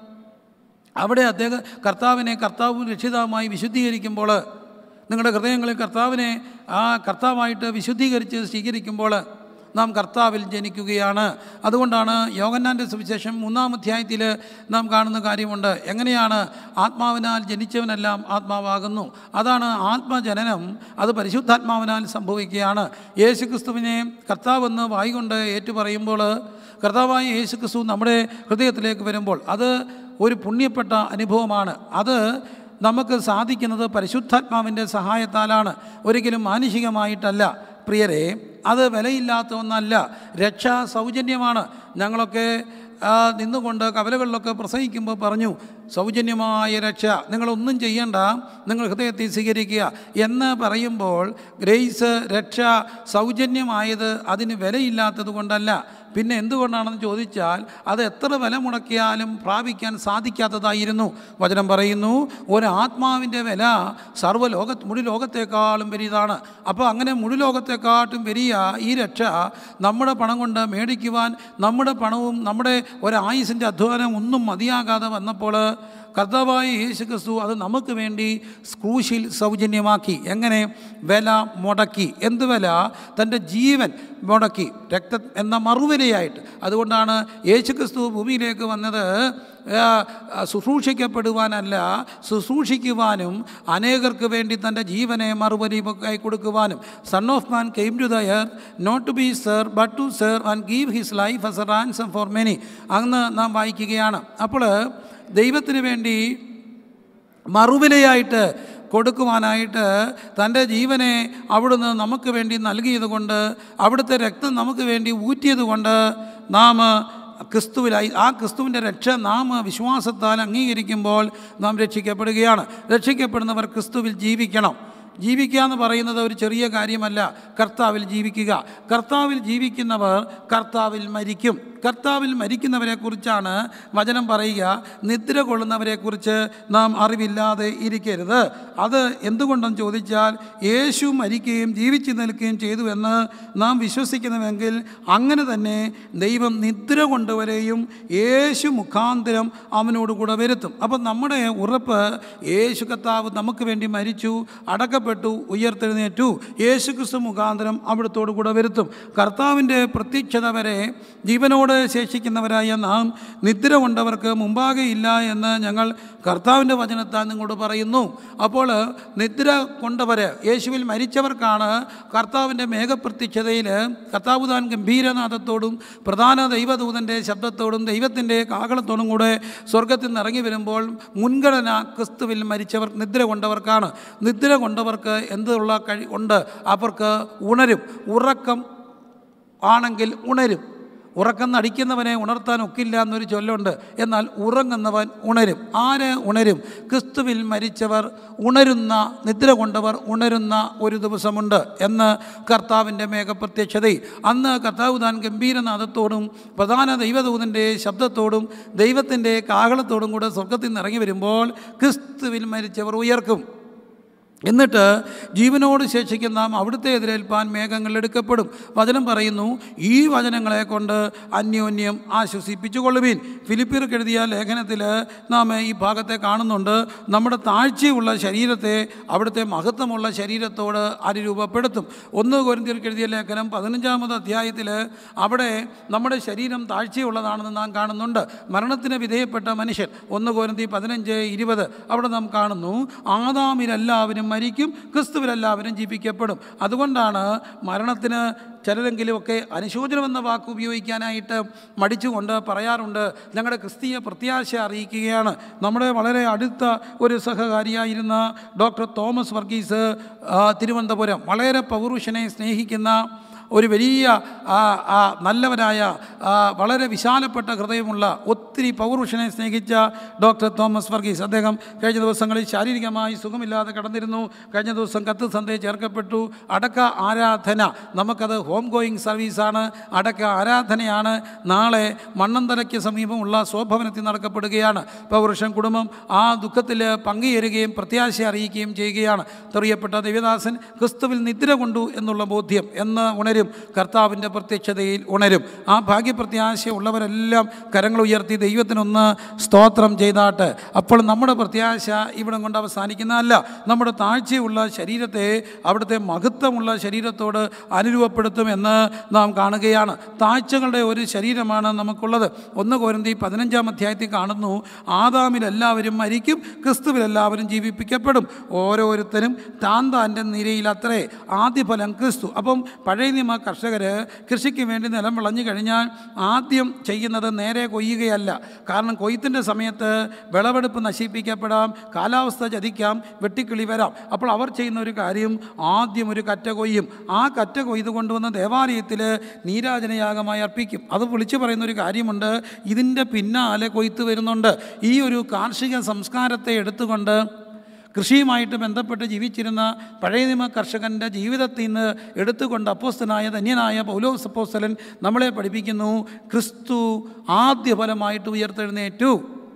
അവിടെ അദ്ദേഹം കർത്താവിനെ കർത്താവും രക്ഷിതാവുമായി വിശുദ്ധീകരിക്കുമ്പോൾ നിങ്ങളുടെ ഹൃദയങ്ങളിൽ കർത്താവിനെ ആ കർത്താവായിട്ട് വിശുദ്ധീകരിച്ച് സ്വീകരിക്കുമ്പോൾ നാം കർത്താവിൽ ജനിക്കുകയാണ് അതുകൊണ്ടാണ് യോഗന്നാൻ്റെ സുവിശേഷം മൂന്നാം അധ്യായത്തിൽ നാം കാണുന്ന കാര്യമുണ്ട് എങ്ങനെയാണ് ആത്മാവിനാൽ ജനിച്ചവനെല്ലാം ആത്മാവാകുന്നു അതാണ് ആത്മജനനം അത് പരിശുദ്ധാത്മാവിനാൽ സംഭവിക്കുകയാണ് യേശു ക്രിസ്തുവിനെ കർത്താവെന്ന് വായികൊണ്ട് ഏറ്റുപറയുമ്പോൾ കർത്താവായ യേശു ക്രിസ്തു നമ്മുടെ ഹൃദയത്തിലേക്ക് വരുമ്പോൾ അത് ഒരു പുണ്യപ്പെട്ട അനുഭവമാണ് അത് നമുക്ക് സാധിക്കുന്നത് പരിശുദ്ധാത്മാവിൻ്റെ സഹായത്താലാണ് ഒരിക്കലും മാനുഷികമായിട്ടല്ല പ്രിയരെ അത് വിലയില്ലാത്ത ഒന്നല്ല രക്ഷ സൗജന്യമാണ് ഞങ്ങളൊക്കെ ആ, നിന്നുകൊണ്ട് കവലകളിലൊക്കെ പ്രസംഗിക്കുമ്പോൾ പറഞ്ഞു സൗജന്യമായ രക്ഷ നിങ്ങളൊന്നും ചെയ്യണ്ട നിങ്ങൾ ഹൃദയത്തിൽ സ്വീകരിക്കുക എന്ന് പറയുമ്പോൾ ഗ്രേസ് രക്ഷ സൗജന്യമായത് അതിന് വിലയില്ലാത്തത് കൊണ്ടല്ല പിന്നെ എന്തുകൊണ്ടാണെന്ന് ചോദിച്ചാൽ അത് എത്ര വില മുടക്കിയാലും പ്രാപിക്കാൻ സാധിക്കാത്തതായിരുന്നു വചനം പറയുന്നു ഒരു ആത്മാവിൻ്റെ വില സർവ്വലോക മുഴു ലോകത്തെക്കാളും വലുതാണ് അപ്പോൾ അങ്ങനെ മുഴു ലോകത്തെക്കാട്ടും വലിയ ഈ രക്ഷ നമ്മുടെ പണം കൊണ്ട് മേടിക്കുവാൻ നമ്മുടെ പണവും നമ്മുടെ ഒരായുസിൻ്റെ അധ്വാനം ഒന്നും മതിയാകാതെ വന്നപ്പോൾ കർത്താവായ യേശു ക്രിസ്തു അത് നമുക്ക് വേണ്ടി ക്രൂശിൽ സൗജന്യമാക്കി എങ്ങനെ വില മുടക്കി എന്ത് വില തൻ്റെ ജീവൻ മുടക്കി രക്ത എന്ന മറുവിലയായിട്ട് അതുകൊണ്ടാണ് യേശു ക്രിസ്തു ഭൂമിയിലേക്ക് വന്നത് ആ, ശുശ്രൂഷിക്കപ്പെടുവാനല്ല ശുശ്രൂഷിക്കുവാനും അനേകർക്ക് വേണ്ടി തൻ്റെ ജീവനെ മറുപടിയായി കൊടുക്കുവാനും son of man came to the earth not to be served but to serve and give his life as a ransom for many അന്ന് നാം വായിക്കുകയാണ് അപ്പോൾ ദൈവത്തിന് വേണ്ടി മറുവിലയായിട്ട് കൊടുക്കുവാനായിട്ട് തൻ്റെ ജീവനെ അവിടുന്ന് നമുക്ക് വേണ്ടി നൽകിയത് കൊണ്ട് അവിടുത്തെ രക്തം നമുക്ക് വേണ്ടി ഊറ്റിയത് കൊണ്ട് നാം ക്രിസ്തുവിലായി ആ ക്രിസ്തുവിൻ്റെ രക്ഷ നാം വിശ്വാസത്താൽ അംഗീകരിക്കുമ്പോൾ നാം രക്ഷിക്കപ്പെടുകയാണ് രക്ഷിക്കപ്പെടുന്നവർ ക്രിസ്തുവിൽ ജീവിക്കണം ജീവിക്കുക എന്ന് പറയുന്നത് ഒരു ചെറിയ കാര്യമല്ല കർത്താവിൽ ജീവിക്കുക കർത്താവിൽ ജീവിക്കുന്നവർ കർത്താവിൽ മരിക്കും കർത്താവിൽ മരിക്കുന്നവരെക്കുറിച്ചാണ് വചനം പറയുക നിദ്ര കൊള്ളുന്നവരെക്കുറിച്ച് നാം അറിവില്ലാതെ ഇരിക്കരുത് അത് എന്തുകൊണ്ടെന്ന് ചോദിച്ചാൽ യേശു മരിക്കുകയും ജീവിച്ചു നിൽക്കുകയും ചെയ്തു എന്ന് നാം വിശ്വസിക്കുന്നുവെങ്കിൽ അങ്ങനെ തന്നെ ദൈവം നിദ്ര കൊണ്ടുവരെയും യേശു മുഖാന്തരം അവനോട് കൂടെ വരുത്തും അപ്പം നമ്മുടെ ഉറപ്പ് യേശു കർത്താവ് നമുക്ക് വേണ്ടി മരിച്ചു അടക്കപ്പെട്ടു ഉയർത്തെഴുന്നേറ്റു യേശു ക്രിസ്തു മുഖാന്തരം അവിടത്തോടു കൂടെ വരുത്തും കർത്താവിൻ്റെ പ്രത്യക്ഷത വരെ ജീവനോട് ശേഷിക്കുന്നവരായ നാം നിദ്ര കൊണ്ടവർക്ക് മുമ്പാകെ ഇല്ല എന്ന് ഞങ്ങൾ കർത്താവിൻ്റെ വചനത്താൽ നിങ്ങളോട് പറയുന്നു അപ്പോൾ നിദ്ര കൊണ്ടവർ യേശുവിൽ മരിച്ചവർക്കാണ് കർത്താവിൻ്റെ മേഘപ്രത്യക്ഷതയിൽ കർത്താവ് താൻ ഗംഭീരനാഥത്തോടും പ്രധാന ദൈവദൂതൻ്റെ ശബ്ദത്തോടും ദൈവത്തിൻ്റെ കാകളത്തോടും കൂടെ സ്വർഗത്തിൽ നിന്ന് ഇറങ്ങി വരുമ്പോൾ മുൻഗണന ക്രിസ്തുവിൽ മരിച്ചവർ നിദ്ര കൊണ്ടവർക്കാണ് നിദ്ര കൊണ്ടവർക്ക് എന്തുള്ള കഴി ഉണ്ട് അവർക്ക് ഉണരും ഉറക്കം ആണെങ്കിൽ ഉണരും ഉറക്കം നടിക്കുന്നവനെ ഉണർത്താൻ ഒക്കില്ല എന്നൊരു ചൊല്ലുണ്ട് എന്നാൽ ഉറങ്ങുന്നവൻ ഉണരും ആര് ഉണരും ക്രിസ്തുവിൽ മരിച്ചവർ ഉണരുന്ന നിദ്ര കൊണ്ടവർ ഉണരുന്ന ഒരു ദിവസമുണ്ട് എന്ന് കർത്താവിൻ്റെ മേഘപ്രത്യക്ഷതയിൽ അന്ന് കർത്താവ് താൻ ഗംഭീരനാഥത്തോടും പ്രധാന ദൈവദൂതൻ്റെ ശബ്ദത്തോടും ദൈവത്തിൻ്റെ കാഹളത്തോടും കൂടെ സ്വർഗത്തിൽ നിന്ന് ഇറങ്ങി വരുമ്പോൾ ക്രിസ്തുവിൽ മരിച്ചവർ ഉയർക്കും എന്നിട്ട് ജീവനോട് ശേഷിക്കുന്ന നാം അവിടുത്തെ എതിരേൽപ്പാൻ മേഘങ്ങൾ എടുക്കപ്പെടും വചനം പറയുന്നു ഈ വചനങ്ങളെ കൊണ്ട് അന്യോന്യം ആശ്വസിപ്പിച്ചു കൊള്ളുവീൻ ഫിലിപ്പിയർക്ക് എഴുതിയ ലേഖനത്തിൽ നാം ഈ ഭാഗത്തെ കാണുന്നുണ്ട് നമ്മുടെ താഴ്ചയുള്ള ശരീരത്തെ അവിടുത്തെ മഹത്വമുള്ള ശരീരത്തോട് അനുരൂപപ്പെടുത്തും ഒന്ന് കോരിന്തിയർക്ക് എഴുതിയ ലേഖനം പതിനഞ്ചാമത് അധ്യായത്തിൽ അവിടെ നമ്മുടെ ശരീരം താഴ്ചയുള്ളതാണെന്ന് നാം കാണുന്നുണ്ട് മരണത്തിന് വിധേയപ്പെട്ട മനുഷ്യൻ ഒന്ന് കോരിന്തി പതിനഞ്ച് ഇരുപത് അവിടെ നാം കാണുന്നു ആദാമിലെല്ലാവരും മരിക്കും ക്രിസ്തുവിലെല്ലാവരും ജീവിക്കപ്പെടും അതുകൊണ്ടാണ് മരണത്തിന് ചിലരെങ്കിലുമൊക്കെ അനുശോചനമെന്ന വാക്ക് ഉപയോഗിക്കാനായിട്ട് മടിച്ചുകൊണ്ട് പറയാറുണ്ട് ഞങ്ങളുടെ ക്രിസ്തീയ പ്രത്യാശ അറിയിക്കുകയാണ് നമ്മുടെ വളരെ അടുത്ത ഒരു സഹകാരിയായിരുന്ന ഡോക്ടർ തോമസ് വർഗീസ് ആ, തിരുവനന്തപുരം വളരെ പൗരുഷനെ സ്നേഹിക്കുന്ന ഒരു വലിയ ആ, ആ, നല്ലവനായ ആ, വളരെ വിശാലപ്പെട്ട ഹൃദയമുള്ള ഒത്തിരി പൗരുഷനെ സ്നേഹിച്ച ഡോക്ടർ തോമസ് വർഗീസ് അദ്ദേഹം കഴിഞ്ഞ ദിവസങ്ങളിൽ ശാരീരികമായി സുഖമില്ലാതെ കടന്നിരുന്നു കഴിഞ്ഞ ദിവസം കത്ത് സന്ദേശം ചേർക്കപ്പെട്ടു അടക്ക ആരാധന നമുക്കത് ഹോം ഗോയിങ് സർവീസാണ് അടക്ക ആരാധനയാണ് നാളെ മണ്ണന്തലയ്ക്ക് സമീപമുള്ള സ്വഭവനത്തിൽ നടക്കപ്പെടുകയാണ് പൗരുഷൻ കുടുംബം ആ ദുഃഖത്തിൽ പങ്കുചേരുകയും പ്രത്യാശ അറിയിക്കുകയും ചെയ്യുകയാണ് തെറിയപ്പെട്ട ദേവദാസൻ ക്രിസ്തുവിൽ നിദ്ര കൊണ്ടു എന്നുള്ള ബോധ്യം എന്ന് ഉണരും കർത്താവിൻ്റെ പ്രത്യക്ഷതയിൽ ഉണരും ആ ഭാഗ്യപ്രത്യാശ ഉള്ളവരെല്ലാം കരങ്ങൾ ഉയർത്തി ദൈവത്തിനൊന്ന് സ്തോത്രം ചെയ്താട്ട് അപ്പോൾ നമ്മുടെ പ്രത്യാശ ഇവിടെ കൊണ്ട് അവസാനിക്കുന്നതല്ല നമ്മുടെ താഴ്ചയുള്ള ശരീരത്തെ അവിടുത്തെ മഹത്വമുള്ള ശരീരത്തോട് അനുരൂപപ്പെടുത്തുമെന്ന് നാം കാണുകയാണ് താഴ്ചകളുടെ ഒരു ശരീരമാണ് നമുക്കുള്ളത് ഒന്ന് കോരന്തി പതിനഞ്ചാം അധ്യായത്തിൽ കാണുന്നു ആദാമിൽ എല്ലാവരും മരിക്കും ക്രിസ്തുവിൽ എല്ലാവരും ജീവിപ്പിക്കപ്പെടും ഓരോരുത്തരും താൻ താൻ്റെ നിരയിൽ അത്രേ ആദ്യഫലം ക്രിസ്തു അപ്പം പഴയ നിയമ നിയമ കർഷകർ കൃഷിക്ക് വേണ്ടി നിലം വിളഞ്ഞു കഴിഞ്ഞാൽ ആദ്യം ചെയ്യുന്നത് നേരെ കൊയ്യുകയല്ല കാരണം കൊയ്ത്തിൻ്റെ സമയത്ത് വിളവെടുപ്പ് നശിപ്പിക്കപ്പെടാം കാലാവസ്ഥ ചതിക്കാം വെട്ടിക്കിളി വരാം അപ്പോൾ അവർ ചെയ്യുന്ന ഒരു കാര്യം ആദ്യം ഒരു കറ്റ കൊയ്യും ആ കറ്റ കൊയ്ത് കൊണ്ടുവന്ന് ദേവാലയത്തിൽ നീരാജനയാഗമായി അർപ്പിക്കും അത് വിളിച്ചു പറയുന്ന ഒരു കാര്യമുണ്ട് ഇതിൻ്റെ പിന്നാലെ കൊയ്ത്ത് വരുന്നുണ്ട് ഈ ഒരു കാർഷിക സംസ്കാരത്തെ എടുത്തുകൊണ്ട് കൃഷിയുമായിട്ട് ബന്ധപ്പെട്ട് ജീവിച്ചിരുന്ന പഴയ നിയമ കർഷകൻ്റെ ജീവിതത്തിൽ നിന്ന് എടുത്തുകൊണ്ട് അപ്പോസ്തനായ ധന്യനായ പൗലോസ് അപ്പോസ്തലൻ നമ്മളെ പഠിപ്പിക്കുന്നു ക്രിസ്തു ആദ്യ ഫലമായിട്ട് ഉയർത്തെഴുന്നേറ്റു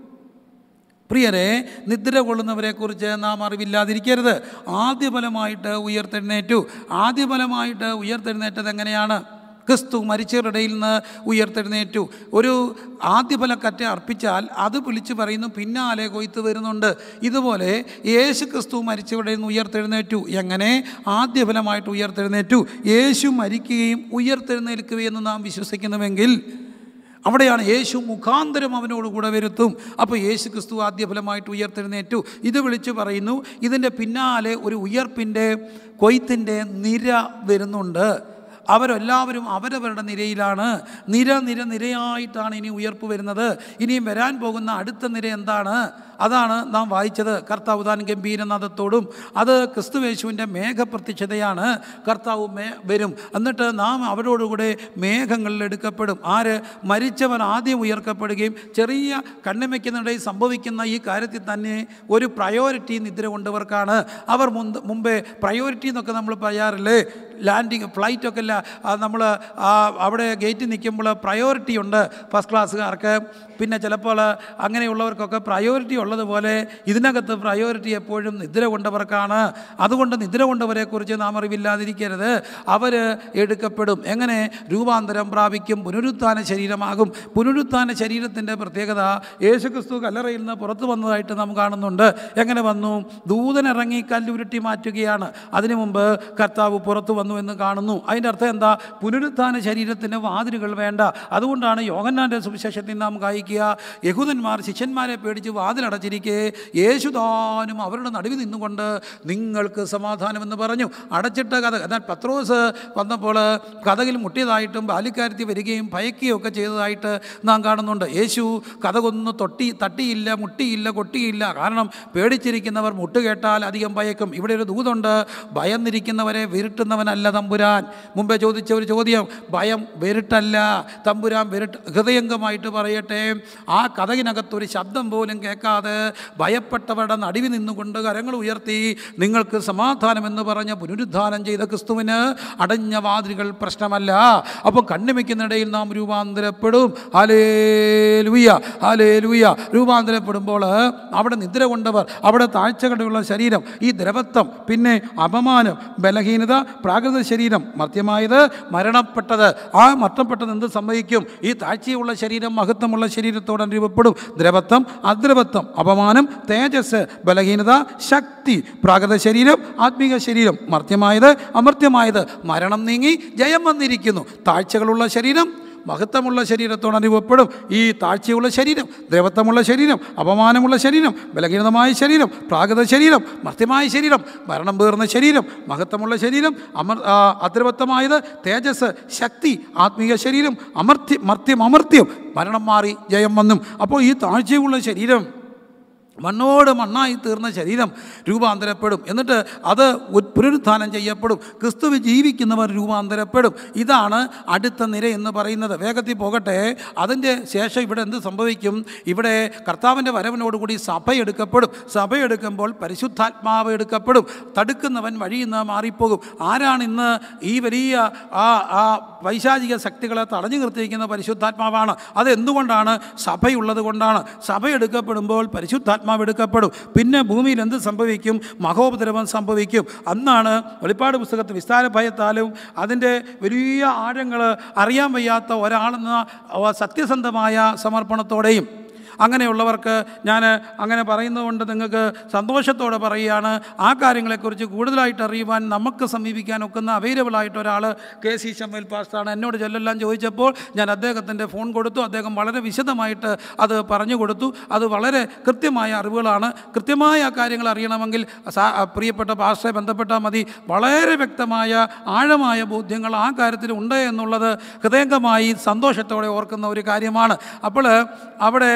പ്രിയരെ നിദ്ര കൊള്ളുന്നവരെക്കുറിച്ച് നാം അറിവില്ലാതിരിക്കരുത് ആദ്യ ഫലമായിട്ട് ഉയർത്തെഴുന്നേറ്റു ആദ്യ ഫലമായിട്ട് ഉയർത്തെഴുന്നേറ്റത് എങ്ങനെയാണ് ക്രിസ്തു മരിച്ചവരുടെ ഇടയിൽ നിന്ന് ഉയർത്തെഴുന്നേറ്റു ഒരു ആദ്യഫല കറ്റ അർപ്പിച്ചാൽ അത് വിളിച്ചു പറയുന്നു പിന്നാലെ കൊയ്ത്ത് വരുന്നുണ്ട് ഇതുപോലെ യേശു ക്രിസ്തു മരിച്ചവരുടെ നിന്ന് ഉയർത്തെഴുന്നേറ്റു എങ്ങനെ ആദ്യഫലമായിട്ട് ഉയർത്തെഴുന്നേറ്റു യേശു മരിക്കുകയും ഉയർത്തെഴുന്നേൽക്കുകയെന്ന് നാം വിശ്വസിക്കുന്നുവെങ്കിൽ അവിടെയാണ് യേശു മുഖാന്തരം അവനോട് കൂടെ വരുത്തും അപ്പോൾ യേശു ക്രിസ്തു ആദ്യഫലമായിട്ട് ഉയർത്തെഴുന്നേറ്റു ഇത് വിളിച്ചു പറയുന്നു ഇതിൻ്റെ പിന്നാലെ ഒരു ഉയർപ്പിൻ്റെ കൊയ്ത്തിൻ്റെ നിര വരുന്നുണ്ട് അവരെല്ലാവരും അവരവരുടെ നിരയിലാണ് നിര നിര നിരയായിട്ടാണ് ഇനി ഉയർപ്പ് വരുന്നത് ഇനിയും വരാൻ പോകുന്ന അടുത്ത നിര എന്താണ് അതാണ് നാം വായിച്ചത് കർത്താവ് താൻ ഗംഭീരനാഥത്തോടും അത് ക്രിസ്തുവേശുവിൻ്റെ മേഘപ്രത്യക്ഷതയാണ് കർത്താവ് മേ വരും എന്നിട്ട് നാം അവരോടുകൂടെ മേഘങ്ങളിൽ എടുക്കപ്പെടും ആര് മരിച്ചവൻ ആദ്യം ഉയർക്കപ്പെടുകയും ചെറിയ കണ്ണിമയ്ക്കുന്നിടയിൽ സംഭവിക്കുന്ന ഈ കാര്യത്തിൽ തന്നെ ഒരു പ്രയോറിറ്റി നിദ്ര കൊണ്ടവർക്കാണ് അവർ മുന്ത് മുമ്പേ പ്രയോറിറ്റി എന്നൊക്കെ നമ്മൾ പറയാറില്ലേ ലാൻഡിങ് ഫ്ലൈറ്റൊക്കെ അല്ല നമ്മൾ അവിടെ ഗേറ്റിൽ നിൽക്കുമ്പോൾ പ്രയോറിറ്റി ഉണ്ട് ഫസ്റ്റ് ക്ലാസ്സുകാർക്ക് പിന്നെ ചിലപ്പോൾ അങ്ങനെയുള്ളവർക്കൊക്കെ പ്രയോറിറ്റി ഉള്ളതുപോലെ ഇതിനകത്ത് പ്രയോറിറ്റി എപ്പോഴും നിദ്ര കൊണ്ടവർക്കാണ് അതുകൊണ്ട് നിദ്ര കൊണ്ടവരെക്കുറിച്ച് നാം അറിവില്ലാതിരിക്കരുത് അവർ എടുക്കപ്പെടും എങ്ങനെ രൂപാന്തരം പ്രാപിക്കും പുനരുത്ഥാന ശരീരമാകും പുനരുത്ഥാന ശരീരത്തിൻ്റെ പ്രത്യേകത യേശുക്രിസ്തു കല്ലറയിൽ നിന്ന് പുറത്തു വന്നതായിട്ട് നാം കാണുന്നുണ്ട് എങ്ങനെ വന്നു ദൂതനിറങ്ങി കല്ലുരുട്ടി മാറ്റുകയാണ് അതിനു മുമ്പ് കർത്താവ് പുറത്തു വന്നു എന്ന് കാണുന്നു അതിൻ്റെ അർത്ഥം എന്താ പുനരുത്ഥാന ശരീരത്തിൻ്റെ വാതിലുകൾ വേണ്ട അതുകൊണ്ടാണ് യോഹന്നാൻ്റെ സുവിശേഷത്തിൽ നാം കായിക്കുക യഹൂദന്മാർ ശിഷ്യന്മാരെ പേടിച്ച് വാതിലടച്ചിരിക്കെ യേശുദാനും അവരുടെ നടുവിൽ നിന്നുകൊണ്ട് നിങ്ങൾക്ക് സമാധാനമെന്ന് പറഞ്ഞു അടച്ചിട്ട കഥ എന്നാൽ പത്രോസ് വന്നപ്പോൾ കഥകിൽ മുട്ടിയതായിട്ടും ബാല്യക്കാരത്തി വരികയും ഭയക്കുകയും ഒക്കെ ചെയ്തതായിട്ട് നാം കാണുന്നുണ്ട് യേശു കഥകൊന്ന് തൊട്ടി തട്ടിയില്ല മുട്ടിയില്ല കൊട്ടിയില്ല കാരണം പേടിച്ചിരിക്കുന്നവർ മുട്ട് കേട്ടാൽ അധികം ഭയക്കും ഇവിടെ ഒരു ദൂതുണ്ട് ഭയന്നിരിക്കുന്നവരെ വിരുട്ടുന്നവനല്ല തമ്പുരാൻ മുമ്പേ ചോദിച്ച ഒരു ചോദ്യം ഭയം വെരുട്ടല്ല തമ്പുരാൻ വെരുട്ട് ഹൃദയംഗമായിട്ട് പറയട്ടെ ആ കഥകിനകത്തൊരു ശബ്ദം പോലും കേൾക്കാതെ ഭയപ്പെട്ടവരുടെ നടുവിൽ നിന്നുകൊണ്ട് കരങ്ങൾ ഉയർത്തി നിങ്ങൾക്ക് സമാധാനമെന്ന് പറഞ്ഞ പുനരുദ്ധാനം ചെയ്ത ക്രിസ്തുവിന് അടഞ്ഞ വാതിലുകൾ പ്രശ്നമല്ല അപ്പോൾ കണ്ണിമയ്ക്കുന്നിടയിൽ നാം രൂപാന്തരപ്പെടും ഹലേ ലുയ്യ ഹലേ ലുയ്യ രൂപാന്തരപ്പെടുമ്പോൾ അവിടെ നിദ്ര കൊണ്ടവർ അവിടെ താഴ്ചകടയുള്ള ശരീരം ഈ ദ്രവത്വം പിന്നെ അപമാനം ബലഹീനത പ്രാകൃത ശരീരം മർത്യമായത് മരണപ്പെട്ടത് ആ മരണപ്പെട്ടത് എന്ത് സംഭവിക്കും ഈ താഴ്ചയുള്ള ശരീരം മഹത്വമുള്ള ശരീരത്തോട് അനുരൂപപ്പെടും ദ്രവത്വം അദ്രവത്വം അപമാനം തേജസ് ബലഹീനത ശക്തി പ്രാകൃത ശരീരം ആത്മീക ശരീരം മർത്യമായത് അമർത്യമായത് മരണം നീങ്ങി ജയം വന്നിരിക്കുന്നു താഴ്ചകളുള്ള ശരീരം മഹത്വമുള്ള ശരീരത്തോട് അനുഭവപ്പെടും ഈ താഴ്ചയുള്ള ശരീരം ദ്രവത്വമുള്ള ശരീരം അപമാനമുള്ള ശരീരം ബലഹീനമായ ശരീരം പ്രാകൃത ശരീരം മർത്യമായ ശരീരം മരണം പേർന്ന ശരീരം മഹത്വമുള്ള ശരീരം അമർ ആ, അദ്രവത്വമായത് തേജസ് ശക്തി ആത്മീയ ശരീരം അമർത്യം മർത്യം അമർത്യം മരണം മാറി ജയം വന്നും അപ്പോൾ ഈ താഴ്ചയുള്ള ശരീരം മണ്ണോട് മണ്ണായി തീർന്ന ശരീരം രൂപാന്തരപ്പെടും എന്നിട്ട് അത് ഉ- പുനരുത്ഥാനം ചെയ്യപ്പെടും ക്രിസ്തുവ് ജീവിക്കുന്നവർ രൂപാന്തരപ്പെടും ഇതാണ് അടുത്ത നിര എന്ന് പറയുന്നത് വേഗത്തിൽ പോകട്ടെ അതിൻ്റെ ശേഷം ഇവിടെ എന്ത് സംഭവിക്കും ഇവിടെ കർത്താവിൻ്റെ വരവിനോടുകൂടി സഭ എടുക്കപ്പെടും സഭ എടുക്കുമ്പോൾ പരിശുദ്ധാത്മാവ് എടുക്കപ്പെടും തടുക്കുന്നവൻ വഴിയിൽ നിന്ന് മാറിപ്പോകും ആരാണ് ഇന്ന് ഈ വലിയ ആ ആ പൈശാചിക ശക്തികളെ തടഞ്ഞു നിർത്തിയിരിക്കുന്ന പരിശുദ്ധാത്മാവാണ് അതെന്തുകൊണ്ടാണ് സഭയുള്ളത് കൊണ്ടാണ് സഭ എടുക്കപ്പെടുമ്പോൾ പരിശുദ്ധാത്മാവ് എടുക്കപ്പെടും പിന്നെ ഭൂമിയിൽ എന്ത് സംഭവിക്കും മഹോപദ്രവം സംഭവിക്കും അന്നാണ് വെളിപ്പാട് പുസ്തകത്തിൽ വിസ്താര ഭയത്താലും അതിൻ്റെ വലിയ ആഴങ്ങൾ അറിയാൻ വയ്യാത്ത ഒരാളെന്ന സത്യസന്ധമായ സമർപ്പണത്തോടെയും അങ്ങനെയുള്ളവർക്ക് ഞാൻ അങ്ങനെ പറയുന്നതുകൊണ്ട് നിങ്ങൾക്ക് സന്തോഷത്തോടെ പറയുകയാണ് ആ കാര്യങ്ങളെക്കുറിച്ച് കൂടുതലായിട്ട് അറിയുവാൻ നമുക്ക് സമീപിക്കാൻ ഒക്കുന്ന അവൈലബിൾ ആയിട്ട് ഒരാൾ കെ സി ശമ്മൽ പാസ്റ്റാണ് എന്നോട് ചെല്ലെല്ലാം ചോദിച്ചപ്പോൾ ഞാൻ അദ്ദേഹത്തിൻ്റെ ഫോൺ കൊടുത്തു അദ്ദേഹം വളരെ വിശദമായിട്ട് അത് പറഞ്ഞു കൊടുത്തു അത് വളരെ കൃത്യമായ അറിവുകളാണ് കൃത്യമായ ആ കാര്യങ്ങൾ അറിയണമെങ്കിൽ സാ- പ്രിയപ്പെട്ട പാസ്റ്ററെ ബന്ധപ്പെട്ടാൽ മതി വളരെ വ്യക്തമായ ആഴമായ ബോധ്യങ്ങൾ ആ കാര്യത്തിൽ ഉണ്ട് എന്നുള്ളത് ഹൃദയംഗമായി സന്തോഷത്തോടെ ഓർക്കുന്ന ഒരു കാര്യമാണ് അപ്പോൾ അവിടെ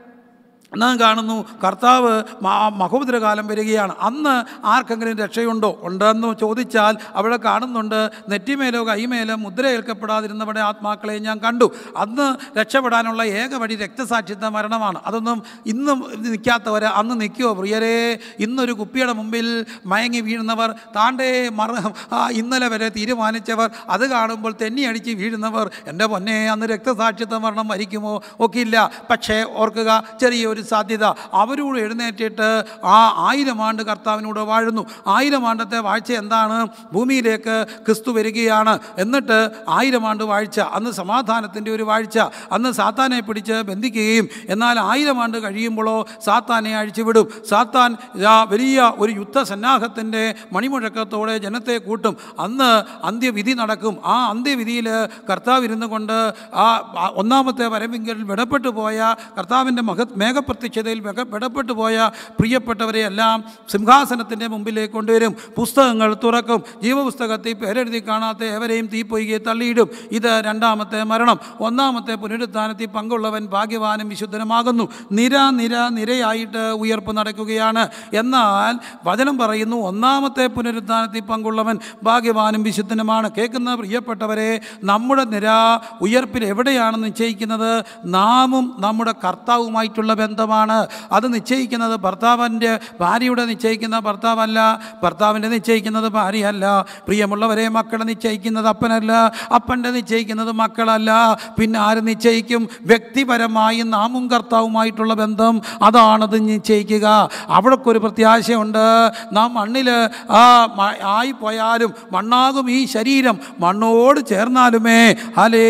നാം കാണുന്നു കർത്താവ് മ- മഹോദരകാലം വരികയാണ് അന്ന് ആർക്കെങ്കിലും രക്ഷയുണ്ടോ ഉണ്ടെന്ന് ചോദിച്ചാൽ അവിടെ കാണുന്നുണ്ട് നെറ്റിമേലോ കൈമേലോ മുദ്രയേൽക്കപ്പെടാതിരുന്നവരുടെ ആത്മാക്കളെ ഞാൻ കണ്ടു അന്ന് രക്ഷപ്പെടാനുള്ള ഏക വഴി രക്തസാക്ഷിത്വ മരണമാണ് അതൊന്നും ഇന്നും നിൽക്കാത്തവർ അന്ന് നിൽക്കുമോ പ്രിയരേ ഇന്നൊരു കുപ്പിയുടെ മുമ്പിൽ മയങ്ങി വീഴുന്നവർ താണ്ടേ മറ ആ ഇന്നലെ വരെ തീരുമാനിച്ചവർ അത് കാണുമ്പോൾ തെന്നി അടിച്ച് വീഴുന്നവർ എൻ്റെ പൊന്നെ അന്ന് രക്തസാക്ഷിത്വ മരണം മരിക്കുമോ ഒക്കെ ഇല്ല പക്ഷേ ഓർക്കുക ചെറിയൊരു സാധ്യത അവരോട് എഴുന്നേറ്റിട്ട് ആ ആയിരം ആണ്ട് കർത്താവിനോട് വാഴുന്നു ആയിരം ആണ്ടത്തെ വാഴ്ച എന്താണ് ഭൂമിയിലേക്ക് ക്രിസ്തു വരികയാണ് എന്നിട്ട് ആയിരം ആണ്ട് വാഴ്ച അന്ന് സമാധാനത്തിൻ്റെ ഒരു വാഴ്ച അന്ന് സാത്താനെ പിടിച്ച് ബന്ധിക്കുകയും എന്നാൽ ആയിരം ആണ്ട് കഴിയുമ്പോഴോ സാത്താനെ അഴിച്ചുവിടും സാത്താൻ ഇതാ വലിയ ഒരു യുദ്ധസന്നാഹത്തിൻ്റെ മണിമുഴക്കത്തോടെ ജനത്തെ കൂട്ടും അന്ന് അന്ത്യവിധി നടക്കും ആ അന്ത്യവിധിയിൽ കർത്താവ് ഇരുന്നു കൊണ്ട് ആ ആ ഒന്നാമത്തെ വരവിങ്കൽ വിടപ്പെട്ടു പോയ കർത്താവിൻ്റെ മഹത് മേഘപ്രത്യക്ഷതയിൽ വിക- വിടപ്പെട്ടു പോയ പ്രിയപ്പെട്ടവരെയെല്ലാം സിംഹാസനത്തിൻ്റെ മുമ്പിലേക്ക് കൊണ്ടുവരും പുസ്തകങ്ങൾ തുറക്കും ജീവപുസ്തകത്തിൽ പേരെഴുതി കാണാത്ത ഏവരെയും തീപ്പൊയ്കെ തള്ളിയിടും ഇത് രണ്ടാമത്തെ മരണം ഒന്നാമത്തെ പുനരുത്ഥാനത്തിൽ പങ്കുള്ളവൻ ഭാഗ്യവാനും വിശുദ്ധനുമാകുന്നു നിര നിര നിരയായിട്ട് ഉയർപ്പ് നടക്കുകയാണ് എന്നാൽ വചനം പറയുന്നു ഒന്നാമത്തെ പുനരുത്ഥാനത്തിൽ പങ്കുള്ളവൻ ഭാഗ്യവാനും വിശുദ്ധനുമാണ് കേൾക്കുന്ന പ്രിയപ്പെട്ടവരെ നമ്മുടെ നിര ഉയർപ്പിൽ എവിടെയാണ് നിശ്ചയിക്കുന്നത് നാമും നമ്മുടെ കർത്താവുമായിട്ടുള്ള ബന്ധമാണ് അത് നിശ്ചയിക്കുന്നത് ഭർത്താവിൻ്റെ ഭാര്യയുടെ നിശ്ചയിക്കുന്ന ഭർത്താവല്ല ഭർത്താവിൻ്റെ നിശ്ചയിക്കുന്നത് ഭാര്യയല്ല പ്രിയമുള്ളവരെ മക്കളെ നിശ്ചയിക്കുന്നത് അപ്പനല്ല അപ്പൻ്റെ നിശ്ചയിക്കുന്നത് മക്കളല്ല പിന്നെ ആര് നിശ്ചയിക്കും വ്യക്തിപരമായി നാമും കർത്താവുമായിട്ടുള്ള ബന്ധം അതാണത് നിശ്ചയിക്കുക അവിടൊക്കെ ഒരു പ്രത്യാശയുണ്ട് നാം മണ്ണിൽ ആ മ- ആയിപ്പോയാലും മണ്ണാകും ഈ ശരീരം മണ്ണോട് ചേർന്നാലുമേ ഹലേ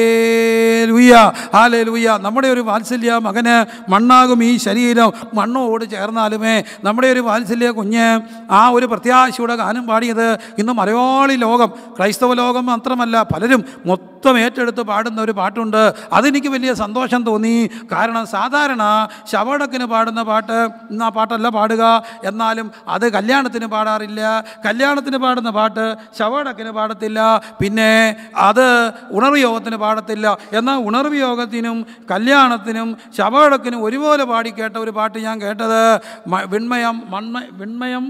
ലുയ്യ ഹാലേ ലുയ്യ നമ്മുടെ ഒരു വാത്സല്യ മകന് മണ്ണാകും ഈ ശരീരം മണ്ണോട് ചേർന്നാലുമേ നമ്മുടെ ഒരു വാത്സല്യ കുഞ്ഞ് ആ ഒരു പ്രത്യാശയുടെ ഗാനം പാടിയത് ഇന്ന് മലയാളി ലോകം ക്രൈസ്തവ ലോകം മാത്രമല്ല പലരും മൊത്തം ഏറ്റെടുത്ത് പാടുന്ന ഒരു പാട്ടുണ്ട് അതെനിക്ക് വലിയ സന്തോഷം തോന്നി കാരണം സാധാരണ ശവടക്കിന് പാടുന്ന പാട്ട് ഇന്ന് ആ പാട്ടല്ല പാടുക എന്നാലും അത് കല്യാണത്തിന് പാടാറില്ല കല്യാണത്തിന് പാടുന്ന പാട്ട് ശവടക്കിന് പാടത്തില്ല പിന്നെ അത് ഉണർവ് യോഗത്തിന് പാടത്തില്ല എന്നാൽ ഉണർവ് യോഗത്തിനും കല്യാണത്തിനും ശവടക്കിനും ഒരുപോലെ പാടി കേട്ട ഒരു പാട്ട് ഞാൻ കേട്ടത് മ- വിണ്മയം മണ്മ വിണ്മയം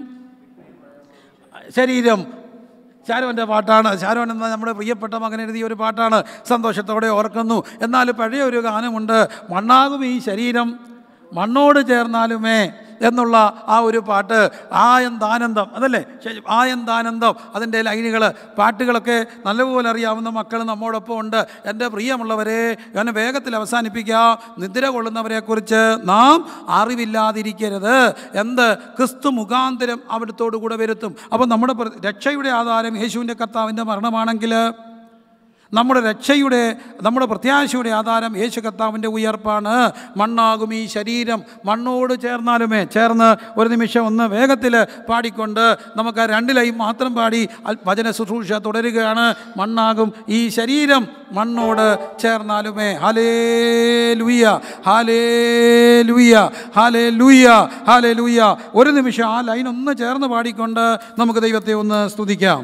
ശരീരം ശാരോൻ്റെ പാട്ടാണ് ശാരോൻ എന്ന നമ്മുടെ പ്രിയപ്പെട്ട മകൻ എഴുതിയ ഒരു പാട്ടാണ് സന്തോഷത്തോടെ ഓർക്കുന്നു എന്നാൽ പഴയ ഒരു ഗാനമുണ്ട് മണ്ണാകും ഈ ശരീരം മണ്ണോട് ചേർന്നാലുമേ എന്നുള്ള ആ ഒരു പാട്ട് ആ എന്താനന്ദം അതല്ലേ ശരി, ആ എന്താനന്ദം അതിൻ്റെ ലൈനുകൾ പാട്ടുകളൊക്കെ നല്ലപോലെ അറിയാവുന്ന മക്കൾ നമ്മോടൊപ്പം ഉണ്ട് എൻ്റെ പ്രിയമുള്ളവരെ ഞാൻ വേഗത്തിൽ അവസാനിപ്പിക്കാം നിദ്ര കൊള്ളുന്നവരെക്കുറിച്ച് നാം അറിവില്ലാതിരിക്കരുത് എന്ത് ക്രിസ്തു മുഖാന്തരം അവിടുത്തോടു കൂടെ വരുത്തും അപ്പോൾ നമ്മുടെ പ്ര- രക്ഷയുടെ ആധാരം യേശുവിൻ്റെ കർത്താവിൻ്റെ മരണമാണെങ്കിൽ നമ്മുടെ രക്ഷയുടെ നമ്മുടെ പ്രത്യാശയുടെ ആധാരം യേശു കർത്താവിൻ്റെ ഉയർപ്പാണ് മണ്ണാകും ഈ ശരീരം മണ്ണോട് ചേർന്നാലുമേ ചേർന്ന് ഒരു നിമിഷം ഒന്ന് വേഗത്തിൽ പാടിക്കൊണ്ട് നമുക്ക് ആ രണ്ട് ലൈൻ മാത്രം പാടി അൽ- വചന ശുശ്രൂഷ തുടരുകയാണ് മണ്ണാകും ഈ ശരീരം മണ്ണോട് ചേർന്നാലുമേ ഹലേ ലുയ്യ ഹാലേ ലുയ്യ ഹാലേ ലുയ്യ ഹാലേ ലുയ്യ ഒരു നിമിഷം ആ ലൈൻ ഒന്ന് ചേർന്ന് പാടിക്കൊണ്ട് നമുക്ക് ദൈവത്തെ ഒന്ന് സ്തുതിക്കാം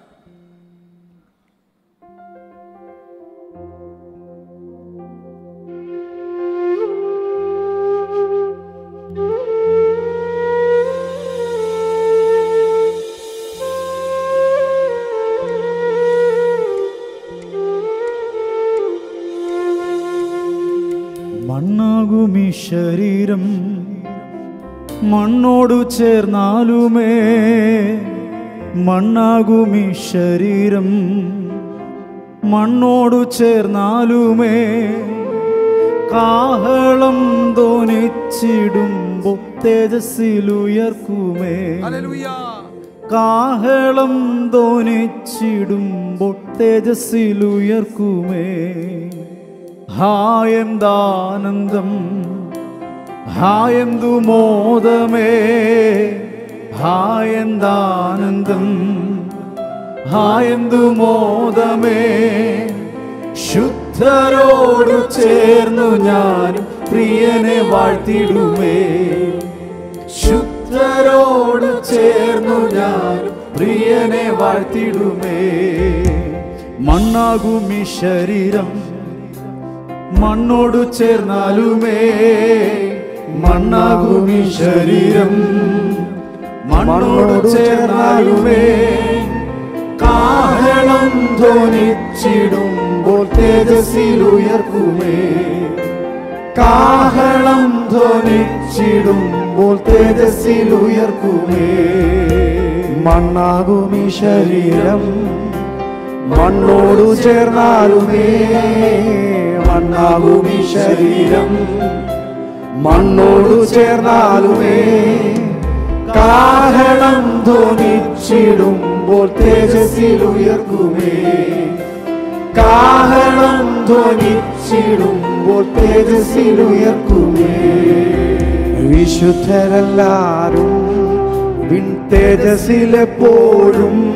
മണ്ണാകുമി ശരീരം മണ്ണോടു ചേർന്നാലുമേ മണ്ണാകുമി ശരീരം മണ്ണോടു ചേർന്നാലുമേ കാഹളം ധ്വനിച്ചിടുമ്പോ തേജസ്സിലുയർക്കുമേ ഹല്ലേലൂയ കാഹളം ധ്വനിച്ചിടുമ്പോൾ തേജസ്സിലുയർക്കുമേ ഹായെന്താനന്ദം ഹായെന്തു മോദമേ ഹായെന്താനന്ദം ഹായെന്തു മോദമേ ശുദ്ധരോടു ചേർന്നു ഞാൻ പ്രിയനെ വാഴ്ത്തിടുമേ ശുദ്ധരോട് ചേർന്നു ഞാൻ പ്രിയനെ വാഴ്ത്തിടുമേ മണ്ണാകും ഈ ശരീരം മണ്ണോടു ചേർന്നാലുമേ മണ്ണാകും ഈ ശരീരം മണ്ണോടു ചേർന്നാലുമേ കാഹളം ധ്വനിച്ചിടുമ്പോൾ തേജസ്സിൽ ഉയർക്കുമേ കാഹളം ധ്വനിച്ചിടുമ്പോൾ തേജസ്സിൽ ഉയർക്കുമേ മണ്ണാകും ഈ ശരീരം മണ്ണോടു ചേർന്നാലുമേ മണ്ണാകും ഈ ശരീരം മണ്ണോടു ചേർന്നാലുമേ കാഹളം ധ്വനിച്ചിടുമ്പോൾ തേജസ്സിൽ ഉയർക്കുമേ കാഹളം ധ്വനിച്ചിടുമ്പോൾ തേജസ്സിൽ ഉയർക്കുമേ വിശുദ്ധരെല്ലാരും വിൺ തേജസ്സിലെപ്പോഴും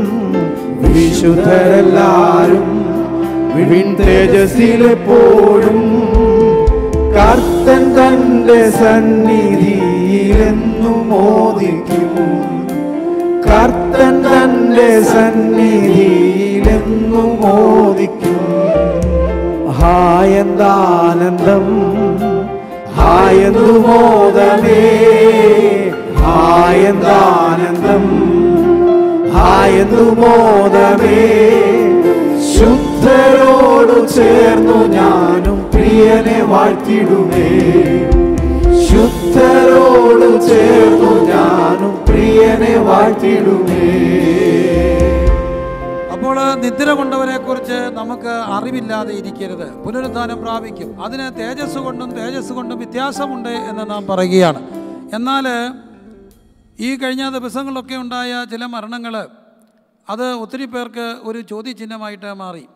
വിശുദ്ധരെല്ലാരും വിൺ തേജസ്സിലെപ്പോഴും കർത്തൻ തന്റെ സന്നിധിയിലെന്നും മോദിക്കും കർത്തൻ തന്റെ സന്നിധിയിലെന്നും മോദിക്കും ഹായെന്താനന്ദം ഹായെന്തു മോദമേ ഹായെന്താനന്ദം ഹായെന്തു മോദമേ ശുദ്ധരോടു ചേർന്നു ഞാനും പ്രിയനെ വാഴ്ത്തിടുമേ ശുദ്ധരോട് ചേർന്നു ഞാനും പ്രിയനെ വാഴ്ത്തിടുമേ അപ്പോൾ നിദ്ര കൊണ്ടവരെ കുറിച്ച് നമുക്ക് അറിവില്ലാതെ ഇരിക്കരുത് പുനരുദ്ധാനം പ്രാപിക്കും അതിന് തേജസ് കൊണ്ടും തേജസ് കൊണ്ടും വ്യത്യാസമുണ്ട് എന്ന് നാം പറയുകയാണ് എന്നാൽ ഈ കഴിഞ്ഞ ദിവസങ്ങളിലൊക്കെ ഉണ്ടായ ചില മരണങ്ങൾ അത് ഒത്തിരി പേർക്ക് ഒരു ചോദ്യചിഹ്നമായിട്ട് മാറി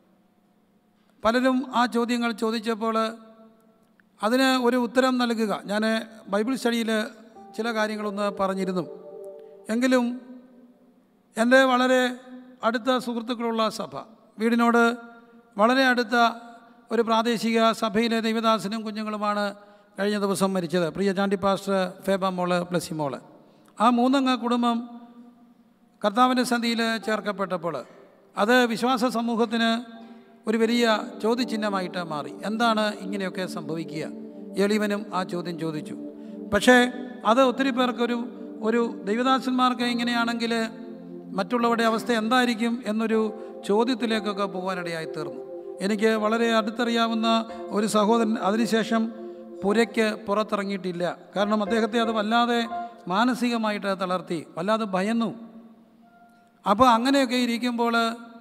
പലരും ആ ചോദ്യങ്ങൾ ചോദിച്ചപ്പോൾ അതിന് ഒരു ഉത്തരം നൽകുക ഞാൻ ബൈബിൾ സ്റ്റഡിയിൽ ചില കാര്യങ്ങളൊന്ന് പറഞ്ഞിരുന്നു എങ്കിലും എൻ്റെ വളരെ അടുത്ത സുഹൃത്തുക്കളുള്ള സഭ വീടിനോട് വളരെ അടുത്ത ഒരു പ്രാദേശിക സഭയിലെ ദൈവദാസനും കുഞ്ഞുങ്ങളുമാണ് കഴിഞ്ഞ ദിവസം മരിച്ചത് പ്രിയ ചാണ്ടി പാസ്റ്റർ ഫേബ മോള് പ്ലസി മോള് ആ മൂന്നംഗ കുടുംബം കർത്താവിൻ്റെ സന്ധിയിൽ ചേർക്കപ്പെട്ടപ്പോൾ അത് വിശ്വാസ സമൂഹത്തിന് ഒരു വലിയ ചോദ്യചിഹ്നമായിട്ട് മാറി എന്താണ് ഇങ്ങനെയൊക്കെ സംഭവിക്കുക എളിവനും ആ ചോദ്യം ചോദിച്ചു പക്ഷേ അത് ഒത്തിരി പേർക്കൊരു ഒരു ദൈവദാസന്മാർക്ക് ഇങ്ങനെയാണെങ്കിൽ മറ്റുള്ളവരുടെ അവസ്ഥ എന്തായിരിക്കും എന്നൊരു ചോദ്യത്തിലേക്കൊക്കെ പോകാനിടയായി തീർന്നു എനിക്ക് വളരെ അടുത്തറിയാവുന്ന ഒരു സഹോദരൻ അതിനുശേഷം പുരയ്ക്ക് പുറത്തിറങ്ങിയിട്ടില്ല കാരണം അദ്ദേഹത്തെ അത് വല്ലാതെ മാനസികമായിട്ട് തളർത്തി വല്ലാതെ ഭയന്നു അപ്പോൾ അങ്ങനെയൊക്കെ ഇരിക്കുമ്പോൾ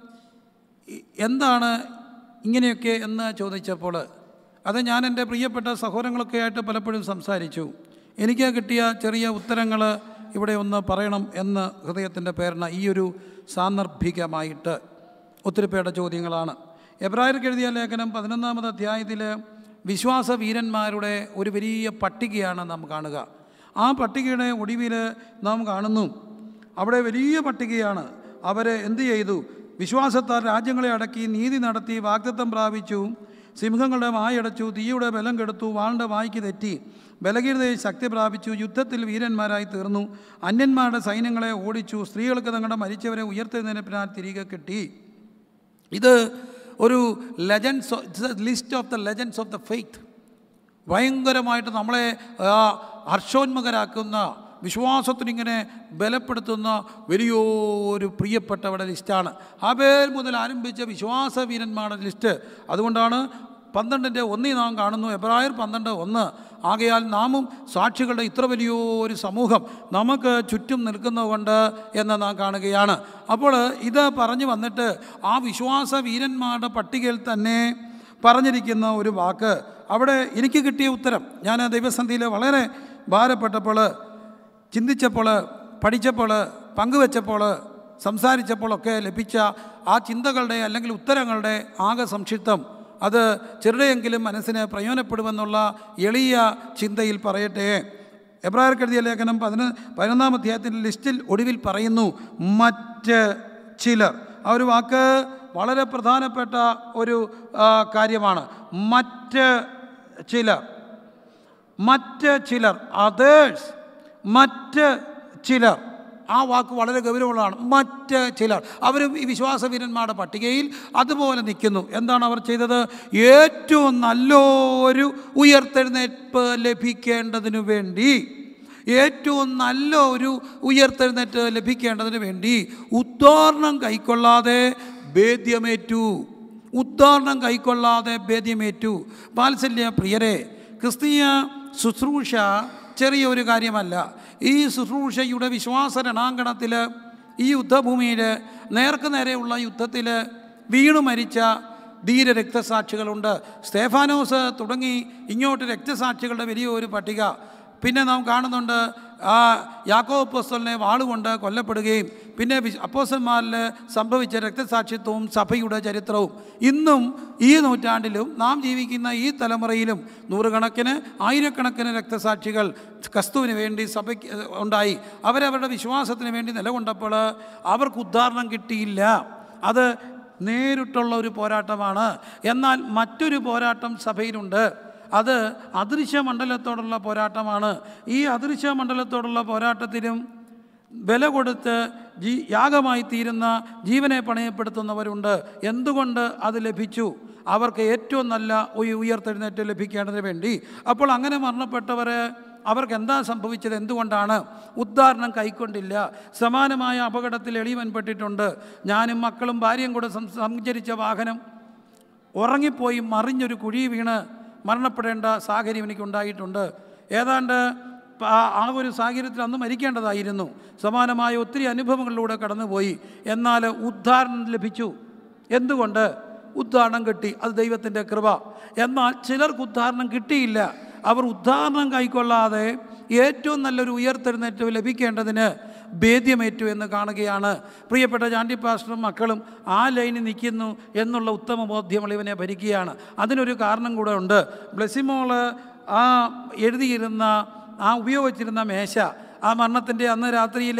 ഇ- എന്താണ് ഇങ്ങനെയൊക്കെ എന്ന് ചോദിച്ചപ്പോൾ അത് ഞാൻ എൻ്റെ പ്രിയപ്പെട്ട സഹോദരങ്ങളൊക്കെ ആയിട്ട് പലപ്പോഴും സംസാരിച്ചു എനിക്ക് കിട്ടിയ ചെറിയ ഉത്തരങ്ങൾ ഇവിടെ ഒന്ന് പറയണം എന്ന് ഹൃദയത്തിൻ്റെ പേരണ ഈ ഒരു സാന്ദർഭികമായിട്ട് ഒത്തിരി പേരുടെ ചോദ്യങ്ങളാണ് എബ്രായർക്ക് എഴുതിയ ലേഖനം പതിനൊന്നാമത് അധ്യായത്തിൽ വിശ്വാസ വീരന്മാരുടെ ഒരു വലിയ പട്ടികയാണ് നാം കാണുക ആ പട്ടികയുടെ ഒടുവിൽ നാം കാണുന്നു അവിടെ വലിയ പട്ടികയാണ് അവരെ എന്ത് ചെയ്തു വിശ്വാസത്താൽ രാജ്യങ്ങളെ അടക്കി നീതി നടത്തി വാഗ്ദത്തം പ്രാപിച്ചു സിംഹങ്ങളുടെ വായടച്ചു തീയുടെ ബലം കെടുത്തു വാളിൻ്റെ വായ്ക്ക് തെറ്റി ബലഹീനതയിൽ ശക്തി പ്രാപിച്ചു യുദ്ധത്തിൽ വീരന്മാരായി തീർന്നു അന്യന്മാരുടെ സൈന്യങ്ങളെ ഓടിച്ചു സ്ത്രീകൾക്ക് തങ്ങളുടെ മരിച്ചവരെ ഉയർത്തെഴുന്നേൽപ്പിനാൽ തിരികെ കിട്ടി ഇത് ഒരു legends list of the legends of the faith ഭയങ്കരമായിട്ട് നമ്മളെ ആ, ഹർഷോന്മുഖരാക്കുന്ന വിശ്വാസത്തിനിങ്ങനെ ബലപ്പെടുത്തുന്ന വലിയൊരു പ്രിയപ്പെട്ടവരുടെ ലിസ്റ്റാണ് ഹാബേൽ മുതൽ ആരംഭിച്ച വിശ്വാസ വീരന്മാരുടെ ലിസ്റ്റ് അതുകൊണ്ടാണ് പന്ത്രണ്ടിൻ്റെ ഒന്നിൽ നാം കാണുന്നു എബ്രായർ പന്ത്രണ്ട് ഒന്ന് ആകയാൽ നാമും സാക്ഷികളുടെ ഇത്ര വലിയൊരു സമൂഹം നമുക്ക് ചുറ്റും നിൽക്കുന്നതുകൊണ്ട് എന്ന് നാം കാണുകയാണ് അപ്പോൾ ഇത് പറഞ്ഞു വന്നിട്ട് ആ വിശ്വാസ വീരന്മാരുടെ പട്ടികയിൽ തന്നെ പറഞ്ഞിരിക്കുന്ന ഒരു വാക്ക് അവിടെ എനിക്ക് കിട്ടിയ ഉത്തരം ഞാൻ ദൈവസന്ധിയിൽ വളരെ ഭാരപ്പെട്ടപ്പോൾ ചിന്തിച്ചപ്പോൾ പഠിച്ചപ്പോൾ പങ്കുവെച്ചപ്പോൾ സംസാരിച്ചപ്പോഴൊക്കെ ലഭിച്ച ആ ചിന്തകളുടെ അല്ലെങ്കിൽ ഉത്തരങ്ങളുടെ ആകെ സംക്ഷിപ്തം അത് ചെറുതെങ്കിലും മനസ്സിന് പ്രയോജനപ്പെടുമെന്നുള്ള എളിയ ചിന്തയിൽ പറയട്ടെ എബ്രായർക്ക് എഴുതിയ ലേഖനം പതിന പതിനൊന്നാം അധ്യായത്തിൻ്റെ ലിസ്റ്റിൽ ഒടുവിൽ പറയുന്നു മറ്റ് ചിലർ ആ ഒരു വാക്ക് വളരെ പ്രധാനപ്പെട്ട ഒരു ആ, കാര്യമാണ് മറ്റ് ചിലർ മറ്റ് ചിലർ അതേഴ്സ് മറ്റ് ചിലർ ആ വാക്ക് വളരെ ഗൗരവമുള്ളതാണ് മറ്റ് ചിലർ അവരും ഈ വിശ്വാസവീരന്മാരുടെ പട്ടികയിൽ അതുപോലെ നിൽക്കുന്നു എന്താണ് അവർ ചെയ്തത് ഏറ്റവും നല്ലൊരു ഉയർത്തെഴുന്നേൽപ്പ് ലഭിക്കേണ്ടതിനു വേണ്ടി ഏറ്റവും നല്ല ഒരു ഉയർത്തെഴുന്നേറ്റ് ലഭിക്കേണ്ടതിന് വേണ്ടി ഉദ്ധാരണം കൈക്കൊള്ളാതെ ഭേദ്യമേറ്റു ഉദ്ധാരണം കൈക്കൊള്ളാതെ ഭേദ്യമേറ്റു വാത്സല്യ പ്രിയരെ ക്രിസ്തീയ ശുശ്രൂഷ ചെറിയൊരു കാര്യമല്ല ഈ ശുശ്രൂഷയുടെ വിശ്വാസ രണാങ്കണത്തിൽ ഈ യുദ്ധഭൂമിയിൽ നേർക്ക് നേരെയുള്ള യുദ്ധത്തിൽ വീണു മരിച്ച ധീര രക്തസാക്ഷികളുണ്ട് സ്തേഫാനോസ് തുടങ്ങി ഇങ്ങോട്ട് രക്തസാക്ഷികളുടെ വലിയൊരു പട്ടിക പിന്നെ നാം കാണുന്നുണ്ട് ആ യാക്കോ അപ്പോസ്തലിനെ വാളുകൊണ്ട് കൊല്ലപ്പെടുകയും പിന്നെ വിശ്- അപ്പോസ്തലന്മാരിൽ സംഭവിച്ച രക്തസാക്ഷിത്വവും സഭയുടെ ചരിത്രവും ഇന്നും ഈ നൂറ്റാണ്ടിലും നാം ജീവിക്കുന്ന ഈ തലമുറയിലും നൂറുകണക്കിന് ആയിരക്കണക്കിന് രക്തസാക്ഷികൾ ക്രിസ്തുവിന് വേണ്ടി സഭയ്ക്ക് ഉണ്ടായി അവരവരുടെ വിശ്വാസത്തിന് വേണ്ടി നിലകൊണ്ടപ്പോൾ അവർക്ക് ഉദ്ധാരണം കിട്ടിയില്ല അത് നേരിട്ടുള്ള ഒരു പോരാട്ടമാണ് എന്നാൽ മറ്റൊരു പോരാട്ടം സഭയിലുണ്ട് അത് അദൃശ്യ മണ്ഡലത്തോടുള്ള പോരാട്ടമാണ് ഈ അദൃശ്യ മണ്ഡലത്തോടുള്ള പോരാട്ടത്തിലും വില കൊടുത്ത് ജീ യാഗമായി തീരുന്ന ജീവനെ പണയപ്പെടുത്തുന്നവരുണ്ട് എന്തുകൊണ്ട് അത് ലഭിച്ചു അവർക്ക് ഏറ്റവും നല്ല ഒരു ഉയർത്തെഴുന്നേറ്റ് ലഭിക്കേണ്ടതിന് വേണ്ടി അപ്പോൾ അങ്ങനെ മരണപ്പെട്ടവർ അവർക്ക് എന്താ സംഭവിച്ചത് എന്തുകൊണ്ടാണ് ഉദ്ധാരണം കൈക്കൊണ്ടില്ല സമാനമായ അപകടത്തിൽ എളിവൻപ്പെട്ടിട്ടുണ്ട് ഞാനും മക്കളും ഭാര്യയും കൂടെ സം- സഞ്ചരിച്ച വാഹനം ഉറങ്ങിപ്പോയി മറിഞ്ഞൊരു കുഴി വീണ് മരണപ്പെടേണ്ട സാഹചര്യം എനിക്കുണ്ടായിട്ടുണ്ട് ഏതാണ്ട് പ- ആ- ആ ഒരു സാഹചര്യത്തിൽ അന്ന് മരിക്കേണ്ടതായിരുന്നു സമാനമായ ഒത്തിരി അനുഭവങ്ങളിലൂടെ കടന്നുപോയി എന്നാൽ ഉദ്ധാരണം ലഭിച്ചു എന്തുകൊണ്ട് ഉദ്ധാരണം കിട്ടി അത് ദൈവത്തിൻ്റെ കൃപ എന്നാൽ ചിലർക്ക് ഉദ്ധാരണം കിട്ടിയില്ല അവർ ഉദ്ധാരണം കൈക്കൊള്ളാതെ ഏറ്റവും നല്ലൊരു ഉയർത്തെഴുന്നേറ്റ് ലഭിക്കേണ്ടതിന് ഭേദ്യമേറ്റു എന്ന് കാണുകയാണ് പ്രിയപ്പെട്ട ചാണ്ടി പാസ്റ്ററും മക്കളും ആ ലൈനിൽ നിൽക്കുന്നു എന്നുള്ള ഉത്തമ ബോധ്യം ഇവനെ ഭരിക്കുകയാണ് അതിനൊരു കാരണം കൂടെ ഉണ്ട് ബ്ലെസിമോള് ആ എഴുതിയിരുന്ന ആ ഉപയോഗിച്ചിരുന്ന മേശ ആ മരണത്തിൻ്റെ അന്ന് രാത്രിയിൽ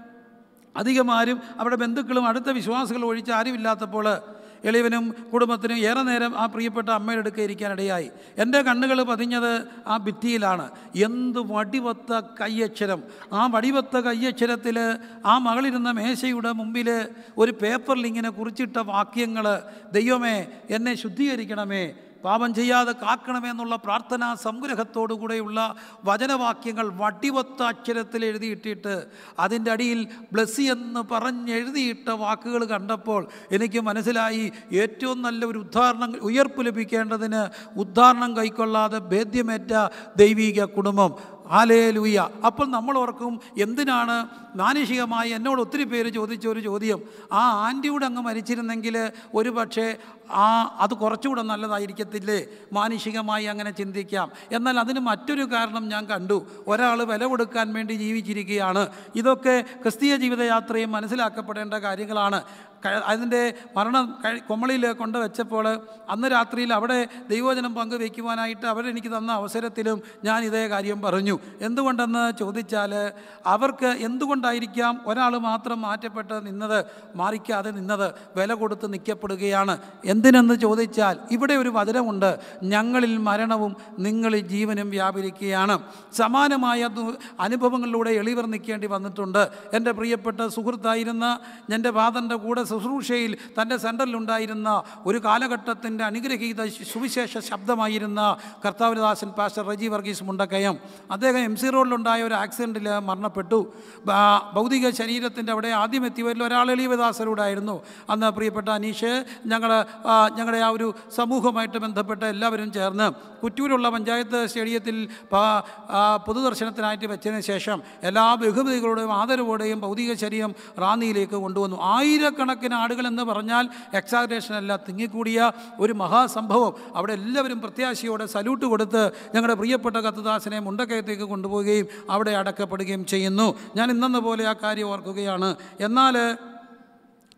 അധികം ആരും അവിടെ ബന്ധുക്കളും അടുത്ത വിശ്വാസികളും ഒഴിച്ച് ആരുമില്ലാത്തപ്പോൾ എളിവനും കുടുംബത്തിനും ഏറെ നേരം ആ പ്രിയപ്പെട്ട അമ്മയുടെ അടുക്ക ഇരിക്കാനിടയായി എൻ്റെ കണ്ണുകൾ പതിഞ്ഞത് ആ ഭിത്തിയിലാണ് എന്ത് വടിവത്ത കയ്യക്ഷരം ആ വടിവത്ത കയ്യക്ഷരത്തിൽ ആ മകളിരുന്ന മേശയുടെ മുമ്പിൽ ഒരു പേപ്പറിൽ ഇങ്ങനെ കുറിച്ചിട്ട വാക്യങ്ങൾ ദൈവമേ എന്നെ ശുദ്ധീകരിക്കണമേ പാപം ചെയ്യാതെ കാക്കണമെന്നുള്ള പ്രാർത്ഥനാ സംഗ്രഹത്തോടു കൂടെയുള്ള വചനവാക്യങ്ങൾ വടിവത്ത അക്ഷരത്തിൽ എഴുതിയിട്ടിട്ട് അതിൻ്റെ അടിയിൽ ബ്ലസ്സി എന്ന് പറഞ്ഞെഴുതിയിട്ട വാക്കുകൾ കണ്ടപ്പോൾ എനിക്ക് മനസ്സിലായി ഏറ്റവും നല്ല ഒരു ഉദ്ധാരണം ഉയർപ്പ് ലഭിക്കേണ്ടതിന് ഉദ്ധാരണം കൈക്കൊള്ളാതെ ഭേദ്യമേറ്റ ദൈവീക കുടുംബം ആലേ ലൂയ അപ്പോൾ നമ്മൾ ഓർക്കും എന്തിനാണ് മാനുഷികമായി എന്നോട് ഒത്തിരി പേര് ചോദിച്ച ഒരു ചോദ്യം ആ ആൻറ്റിയുടെ അങ്ങ് മരിച്ചിരുന്നെങ്കിൽ ഒരു പക്ഷേ ആ അത് കുറച്ചുകൂടെ നല്ലതായിരിക്കത്തില്ലേ മാനുഷികമായി അങ്ങനെ ചിന്തിക്കാം എന്നാൽ അതിന് മറ്റൊരു കാരണം ഞാൻ കണ്ടു ഒരാൾ വില കൊടുക്കാൻ വേണ്ടി ജീവിച്ചിരിക്കുകയാണ് ഇതൊക്കെ ക്രിസ്തീയ ജീവിതയാത്രയും മനസ്സിലാക്കപ്പെടേണ്ട കാര്യങ്ങളാണ് ക- അതിൻ്റെ മരണം കഴി കൊമ്മളിയിൽ കൊണ്ട് വെച്ചപ്പോൾ അന്ന് രാത്രിയിൽ അവിടെ ദൈവവചനം പങ്കുവയ്ക്കുവാനായിട്ട് അവരെനിക്ക് തന്ന അവസരത്തിലും ഞാൻ ഇതേ കാര്യം പറഞ്ഞു എന്തുകൊണ്ടെന്ന് ചോദിച്ചാൽ അവർക്ക് എന്തുകൊണ്ടായിരിക്കാം ഒരാൾ മാത്രം മാറ്റപ്പെട്ട് നിന്നത് മാറിക്കാതെ നിന്നത് വില കൊടുത്ത് നിൽക്കപ്പെടുകയാണ് എന്തിനെന്ന് ചോദിച്ചാൽ ഇവിടെ ഒരു വചനമുണ്ട് ഞങ്ങളിൽ മരണവും നിങ്ങളിൽ ജീവനും വ്യാപരിക്കുകയാണ് സമാനമായ ദു- അനുഭവങ്ങളിലൂടെ എളിവർ നിൽക്കേണ്ടി വന്നിട്ടുണ്ട് എൻ്റെ പ്രിയപ്പെട്ട സുഹൃത്തായിരുന്ന എൻ്റെ ഫാദറിൻ്റെ കൂടെ ശുശ്രൂഷയിൽ തൻ്റെ സെൻറ്ററിലുണ്ടായിരുന്ന ഒരു കാലഘട്ടത്തിൻ്റെ അനുഗ്രഹീത സുവിശേഷ ശബ്ദമായിരുന്ന കർത്താവരദാസൻ പാസ്റ്റർ റജി വർഗീസ് മുണ്ടക്കയം അദ്ദേഹം എം സി റോഡിലുണ്ടായ ഒരു ആക്സിഡൻറ്റിൽ മരണപ്പെട്ടു ബാ- ഭൗതിക ശരീരത്തിൻ്റെ അവിടെ ആദ്യം എത്തിയവരിൽ ഒരാൾ എളിയവദാസരോടായിരുന്നു അന്ന് പ്രിയപ്പെട്ട അനീഷ് ഞങ്ങൾ ഞങ്ങളുടെ ആ ഒരു സമൂഹമായിട്ട് ബന്ധപ്പെട്ട എല്ലാവരും ചേർന്ന് കുറ്റൂരുള്ള പഞ്ചായത്ത് സ്റ്റേഡിയത്തിൽ പ- ആ, പൊതുദർശനത്തിനായിട്ട് വെച്ചതിന് ശേഷം എല്ലാ ബഹുമതികളുടെയും ആദരവോടെയും ഭൗതിക ശരീരം റാന്നിയിലേക്ക് കൊണ്ടുവന്നു ആയിരക്കണക്കിന് ആളുകൾ എന്ന് പറഞ്ഞാൽ എക്സാഗ്രേഷൻ അല്ല തിങ്ങിക്കൂടിയ ഒരു മഹാസംഭവം അവിടെ എല്ലാവരും പ്രത്യാശയോടെ സല്യൂട്ട് കൊടുത്ത് ഞങ്ങളുടെ പ്രിയപ്പെട്ട കത്തുദാസനെ മുണ്ടക്കയത്തേക്ക് കൊണ്ടുപോവുകയും അവിടെ അടക്കപ്പെടുകയും ചെയ്യുന്നു ഞാൻ ഇന്നെന്ന പോലെ ആ കാര്യം ഓർക്കുകയാണ് എന്നാൽ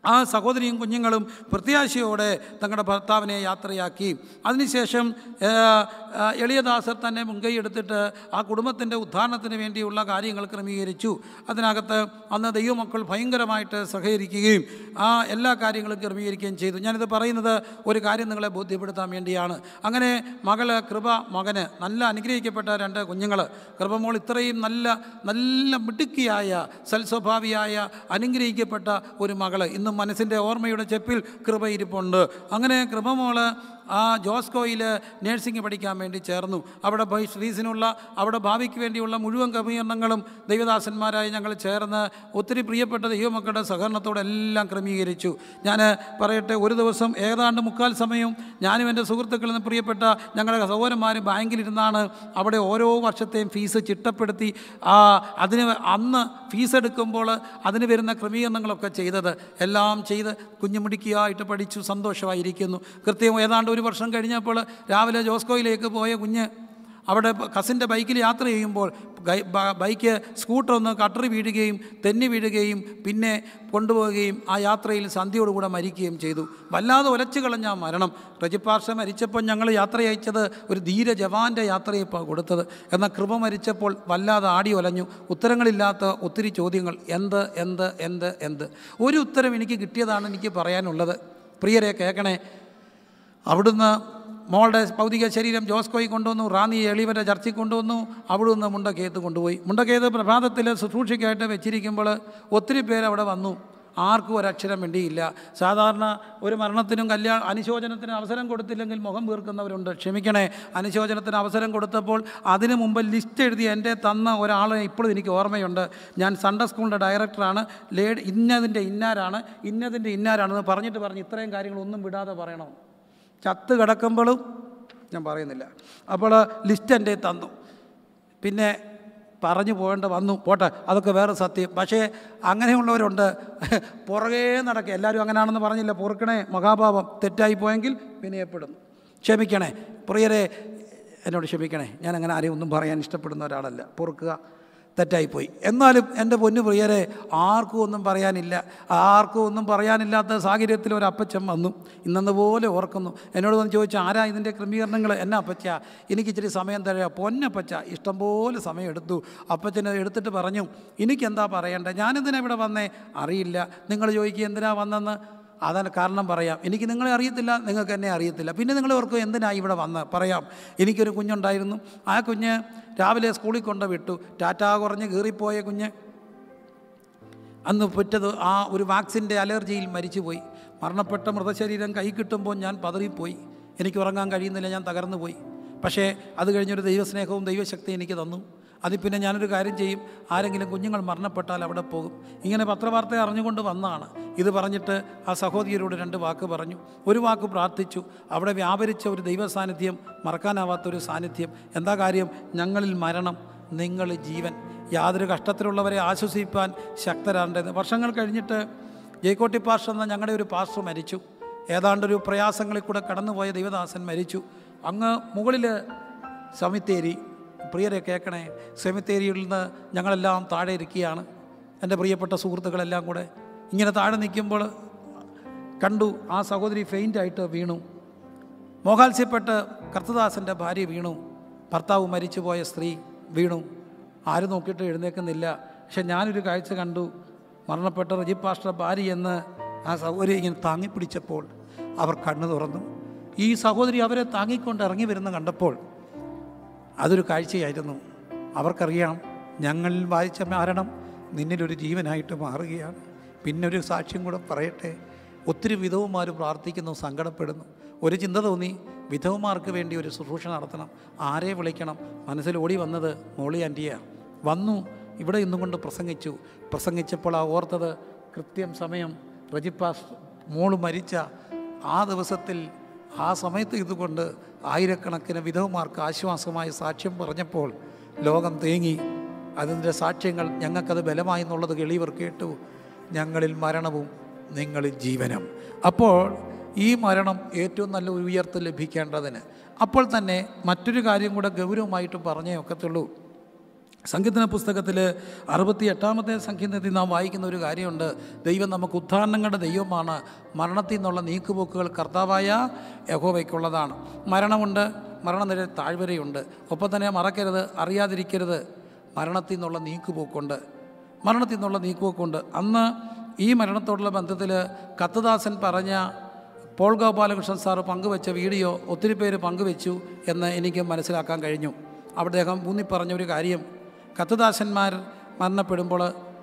ആ സഹോദരിയും കുഞ്ഞുങ്ങളും പ്രത്യാശയോടെ തങ്ങളുടെ ഭർത്താവിനെ യാത്രയാക്കി അതിനുശേഷം ഏ, ആ, എളിയദാസർ തന്നെ മുൻകൈ എടുത്തിട്ട് ആ കുടുംബത്തിൻ്റെ ഉദ്ധാരണത്തിന് വേണ്ടിയുള്ള കാര്യങ്ങൾ ക്രമീകരിച്ചു അതിനകത്ത് അന്ന് ദൈവമക്കൾ ഭയങ്കരമായിട്ട് സഹകരിക്കുകയും ആ എല്ലാ കാര്യങ്ങളും ക്രമീകരിക്കുകയും ചെയ്തു ഞാനിത് പറയുന്നത് ഒരു കാര്യം നിങ്ങളെ ബോധ്യപ്പെടുത്താൻ വേണ്ടിയാണ് അങ്ങനെ മകള് കൃപ മകന് നല്ല അനുഗ്രഹിക്കപ്പെട്ട രണ്ട് കുഞ്ഞുങ്ങൾ കൃപമോൾ ഇത്രയും നല്ല നല്ല മിടുക്കിയായ സൽസ്വഭാവിയായ അനുഗ്രഹിക്കപ്പെട്ട ഒരു മകള് ഇന്നും മനസ്സിൻ്റെ ഓർമ്മയുടെ ചെപ്പിൽ കൃപ ഇരിപ്പുണ്ട് അങ്ങനെ കൃപമോള് ആ ജോസ്കോയിൽ നേഴ്സിംഗ് പഠിക്കാൻ വേണ്ടി ചേർന്നു അവിടെ ബൈ ഫീസിനുള്ള അവിടെ ഭാവിക്ക് വേണ്ടിയുള്ള മുഴുവൻ ക്രമീകരണങ്ങളും ദൈവദാസന്മാരായി ഞങ്ങൾ ചേർന്ന് ഒത്തിരി പ്രിയപ്പെട്ട ദൈവമക്കളുടെ സഹകരണത്തോടെ എല്ലാം ക്രമീകരിച്ചു ഞാൻ പറയട്ടെ ഒരു ദിവസം ഏതാണ്ട് മുക്കാൽ സമയവും ഞാനും എൻ്റെ സുഹൃത്തുക്കളിൽ നിന്ന് പ്രിയപ്പെട്ട ഞങ്ങളുടെ സഹോദരന്മാർ ബാങ്കിലിരുന്നാണ് അവിടെ ഓരോ വർഷത്തെയും ഫീസ് ചിട്ടപ്പെടുത്തി ആ അതിന് അന്ന് ഫീസ് എടുക്കുമ്പോൾ അതിന് വരുന്ന ക്രമീകരണങ്ങളൊക്കെ ചെയ്തത് എല്ലാം ചെയ്ത് കുഞ്ഞുമിടുക്കിയായിട്ട് പഠിച്ചു സന്തോഷമായിരിക്കുന്നു കൃത്യം ഏതാണ്ട് ഒരു വർഷം കഴിഞ്ഞപ്പോൾ രാവിലെ ജോസ്കോയിലേക്ക് പോയ കുഞ്ഞ് അവിടെ കസിൻ്റെ ബൈക്കിൽ യാത്ര ചെയ്യുമ്പോൾ ഗൈ- ബ- ബൈക്ക് സ്കൂട്ടർ ഒന്ന് കട്ടറി വീഴുകയും തെന്നി വീഴുകയും പിന്നെ കൊണ്ടുപോവുകയും ആ യാത്രയിൽ സന്ധ്യയോടുകൂടെ മരിക്കുകയും ചെയ്തു വല്ലാതെ ഒലച്ചു കളഞ്ഞ ആ മരണം റജിപ്പാർഷ മരിച്ചപ്പോൾ ഞങ്ങൾ യാത്ര അയച്ചത് ഒരു ധീര ജവാൻ്റെ യാത്രയപ്പോൾ കൊടുത്തത് എന്നാൽ കൃപ മരിച്ചപ്പോൾ വല്ലാതെ ആടി ഒലഞ്ഞു ഉത്തരങ്ങളില്ലാത്ത ഒത്തിരി ചോദ്യങ്ങൾ എന്ത് എന്ത് എന്ത് എന്ത് ഒരു ഉത്തരം എനിക്ക് കിട്ടിയതാണ് എനിക്ക് പറയാനുള്ളത് പ്രിയരെ കേൾക്കണേ അവിടുന്ന് മോളുടെ ഭൗതിക ശരീരം ജോസ്കോയി കൊണ്ടുവന്നു റാന്നി എളിവൻ്റെ ചർച്ചിൽ കൊണ്ടുവന്നു അവിടുന്ന് മുണ്ടക്കേത്ത് കൊണ്ടുപോയി മുണ്ടക്കേത്ത് പ്രഭാതത്തിൽ ശുശ്രൂഷയ്ക്കായിട്ട് വെച്ചിരിക്കുമ്പോൾ ഒത്തിരി പേര് അവിടെ വന്നു ആർക്കും ഒരക്ഷരം വേണ്ടിയില്ല സാധാരണ ഒരു മരണത്തിനും കല്യാണ അനുശോചനത്തിന് അവസരം കൊടുത്തില്ലെങ്കിൽ മുഖം വീർക്കുന്നവരുണ്ട് ക്ഷമിക്കണേ അനുശോചനത്തിന് അവസരം കൊടുത്തപ്പോൾ അതിനു മുമ്പ് ലിസ്റ്റ് എഴുതി എൻ്റെ തന്ന ഒരാളെ ഇപ്പോഴും എനിക്ക് ഓർമ്മയുണ്ട് ഞാൻ സൺഡേ സ്കൂളിൻ്റെ ഡയറക്ടറാണ് ലേഡ് ഇന്നതിൻ്റെ ഇന്നാരാണ് ഇന്നതിൻ്റെ ഇന്നാരാണെന്ന് പറഞ്ഞിട്ട് പറഞ്ഞ് ഇത്രയും കാര്യങ്ങളൊന്നും വിടാതെ പറയണം ചത്ത് കിടക്കുമ്പോഴും ഞാൻ പറയുന്നില്ല അപ്പോൾ ലിസ്റ്റ് എൻ്റെ തന്നു പിന്നെ പറഞ്ഞു പോകേണ്ട വന്നു പോട്ടെ അതൊക്കെ വേറെ സത്യം പക്ഷേ അങ്ങനെയുള്ളവരുണ്ട് പുറകേ നടക്കുക എല്ലാവരും അങ്ങനെയാണെന്ന് പറഞ്ഞില്ല പൊറുക്കണേ മഹാഭാവം തെറ്റായി പോയെങ്കിൽ വിനയപ്പെടുന്നു ക്ഷമിക്കണേ പ്രിയരെ എന്നോട് ക്ഷമിക്കണേ ഞാൻ അങ്ങനെ ആരെയും ഒന്നും പറയാൻ ഇഷ്ടപ്പെടുന്ന ഒരാളല്ല പൊറുക്കുക തെറ്റായിപ്പോയി എന്നാലും എൻ്റെ പൊന്നു പ്രിയരെ ആർക്കും ഒന്നും പറയാനില്ല ആർക്കും ഒന്നും പറയാനില്ലാത്ത സാഹചര്യത്തിൽ ഒരു അപ്പച്ചൻ വന്നു ഇന്നെന്ന് പോലെ ഓർക്കുന്നു എന്നോട് വന്ന് ചോദിച്ചു ആരാ ഇതിൻ്റെ ക്രമീകരണങ്ങൾ എന്നാ അപ്പച്ച എനിക്ക് ഇച്ചിരി സമയം തരാ പൊന്നപ്പച്ച ഇഷ്ടംപോലെ സമയം എടുത്തു അപ്പച്ചനെ എടുത്തിട്ട് പറഞ്ഞു എനിക്കെന്താ പറയണ്ടേ ഞാനിതിനെ ഇവിടെ വന്നേ അറിയില്ല നിങ്ങൾ ചോദിക്കുക എന്തിനാ വന്നെന്ന് അതാണ് കാരണം പറയാം എനിക്ക് നിങ്ങളെ അറിയത്തില്ല നിങ്ങൾക്ക് എന്നെ അറിയത്തില്ല പിന്നെ നിങ്ങൾ ഓർക്കും എന്തിനാണ് ഇവിടെ വന്ന് പറയാം എനിക്കൊരു കുഞ്ഞുണ്ടായിരുന്നു ആ കുഞ്ഞ് രാവിലെ സ്കൂളിൽ കൊണ്ട് വിട്ടു ടാറ്റാ കുറഞ്ഞ് കീറിപ്പോയ കുഞ്ഞ് അന്ന് പെറ്റത് ആ ഒരു വാക്സിൻ്റെ അലർജിയിൽ മരിച്ചുപോയി മരണപ്പെട്ട മൃതശരീരം കൈ കിട്ടുമ്പോൾ ഞാൻ പതറിപ്പോയി എനിക്ക് ഉറങ്ങാൻ കഴിയുന്നില്ല ഞാൻ തകർന്നു പോയി പക്ഷേ അത് കഴിഞ്ഞൊരു ദൈവസ്നേഹവും ദൈവശക്തിയും എനിക്ക് തന്നു അതിൽ പിന്നെ ഞാനൊരു കാര്യം ചെയ്യും ആരെങ്കിലും കുഞ്ഞുങ്ങൾ മരണപ്പെട്ടാൽ അവിടെ പോകും ഇങ്ങനെ പത്രവാർത്ത അറിഞ്ഞുകൊണ്ട് വന്നതാണ് ഇത് പറഞ്ഞിട്ട് ആ സഹോദരിയോട് രണ്ട് വാക്ക് പറഞ്ഞു ഒരു വാക്ക് പ്രാർത്ഥിച്ചു അവിടെ വ്യാപരിച്ച ഒരു ദൈവ സാന്നിധ്യം മറക്കാനാവാത്തൊരു സാന്നിധ്യം എന്താ കാര്യം ഞങ്ങളിൽ മരണം നിങ്ങൾ ജീവൻ യാതൊരു കഷ്ടത്തിലുള്ളവരെ ആശ്വസിപ്പാൻ ശക്തരാണ്ടത് വർഷങ്ങൾ കഴിഞ്ഞിട്ട് ജയ്ക്കോട്ടി പാസ്റ്റർ എന്ന ഞങ്ങളുടെ ഒരു പാസ്റ്റർ മരിച്ചു ഏതാണ്ടൊരു പ്രയാസങ്ങളിൽ കൂടെ കടന്നുപോയ ദൈവദാസൻ മരിച്ചു അങ്ങ് മുകളിൽ സമിത്തേരി പ്രിയരെ കേൾക്കണേ സെമിത്തേരിയിൽ നിന്ന് ഞങ്ങളെല്ലാം താഴെ ഇരിക്കുകയാണ് എൻ്റെ പ്രിയപ്പെട്ട സുഹൃത്തുക്കളെല്ലാം കൂടെ ഇങ്ങനെ താഴെ നിൽക്കുമ്പോൾ കണ്ടു ആ സഹോദരി ഫെയിൻ്റായിട്ട് വീണു മോഹാത്സ്യപ്പെട്ട് കർത്തദാസൻ്റെ ഭാര്യ വീണു ഭർത്താവ് മരിച്ചുപോയ സ്ത്രീ വീണു ആരും നോക്കിയിട്ട് എഴുന്നേൽക്കുന്നില്ല പക്ഷെ ഞാനൊരു കാഴ്ച കണ്ടു മരണപ്പെട്ട റജി പാസ്റ്റർ ഭാര്യ എന്ന് ആ സഹോദരി ഇങ്ങനെ താങ്ങിപ്പിടിച്ചപ്പോൾ അവർ കണ്ണു തുറന്നു ഈ സഹോദരി അവരെ താങ്ങിക്കൊണ്ട് ഇറങ്ങി വരുന്ന കണ്ടപ്പോൾ അതൊരു കാഴ്ചയായിരുന്നു അവർക്കറിയാം ഞങ്ങളിൽ വായിച്ച മരണം നിന്നിലൊരു ജീവനായിട്ട് മാറുകയാണ് പിന്നെ ഒരു സാക്ഷ്യം കൂടെ പറയട്ടെ ഒത്തിരി വിധവുമാർ പ്രാർത്ഥിക്കുന്നു സങ്കടപ്പെടുന്നു ഒരു ചിന്ത തോന്നി വിധവുമാർക്ക് വേണ്ടി ഒരു ശുശ്രൂഷ നടത്തണം ആരെ വിളിക്കണം മനസ്സിൽ ഓടി വന്നത് മോളി ആൻറ്റിയാണ് വന്നു ഇവിടെ ഇന്നും കൊണ്ട് പ്രസംഗിച്ചു പ്രസംഗിച്ചപ്പോൾ ആ ഓർത്തത് കൃത്യം സമയം റജിപ്പാസ് മോള് മരിച്ച ആ ദിവസത്തിൽ ആ സമയത്ത് ഇതുകൊണ്ട് ആയിരക്കണക്കിന് വിധവമാർക്ക് ആശ്വാസമായ സാക്ഷ്യം പറഞ്ഞപ്പോൾ ലോകം തേങ്ങി അതിൻ്റെ സാക്ഷ്യങ്ങൾ ഞങ്ങൾക്കത് ബലമായി എന്നുള്ളത് എളിയവർ കേട്ടു ഞങ്ങളിൽ മരണവും നിങ്ങളിൽ ജീവനും അപ്പോൾ ഈ മരണം ഏറ്റവും നല്ല ഒരു ഉയർത്ത് ലഭിക്കേണ്ടതിന് അപ്പോൾ തന്നെ മറ്റൊരു കാര്യം കൂടെ ഗൗരവമായിട്ട് പറഞ്ഞേ ഒക്കത്തുള്ളൂ സംഗീതന പുസ്തകത്തിൽ അറുപത്തി എട്ടാമത്തെ സംഗീതത്തിൽ നാം വായിക്കുന്ന ഒരു കാര്യമുണ്ട് ദൈവം നമുക്ക് ഉദ്ധാരണങ്ങളുടെ ദൈവമാണ് മരണത്തിൽ നിന്നുള്ള നീക്കുപോക്കുകൾ കർത്താവായ യഹോവയ്ക്കുള്ളതാണ് മരണമുണ്ട് മരണനിര താഴ്വരയുണ്ട് ഒപ്പം തന്നെ മറക്കരുത് അറിയാതിരിക്കരുത് മരണത്തിൽ നിന്നുള്ള നീക്കുപോക്കുണ്ട് മരണത്തിൽ നിന്നുള്ള നീക്കുപോക്കുണ്ട് അന്ന് ഈ മരണത്തോടുള്ള ബന്ധത്തിൽ കത്തുദാസൻ പറഞ്ഞ പോൾ ഗോപാലകൃഷ്ണൻ സാറ് പങ്കുവെച്ച വീഡിയോ ഒത്തിരി പേര് പങ്കുവെച്ചു എന്ന് എനിക്ക് മനസ്സിലാക്കാൻ കഴിഞ്ഞു അവിടെ അദ്ദേഹം ഊന്നി പറഞ്ഞ ഒരു കാര്യം കത്തുദാസന്മാർ മരണപ്പെടുമ്പോൾ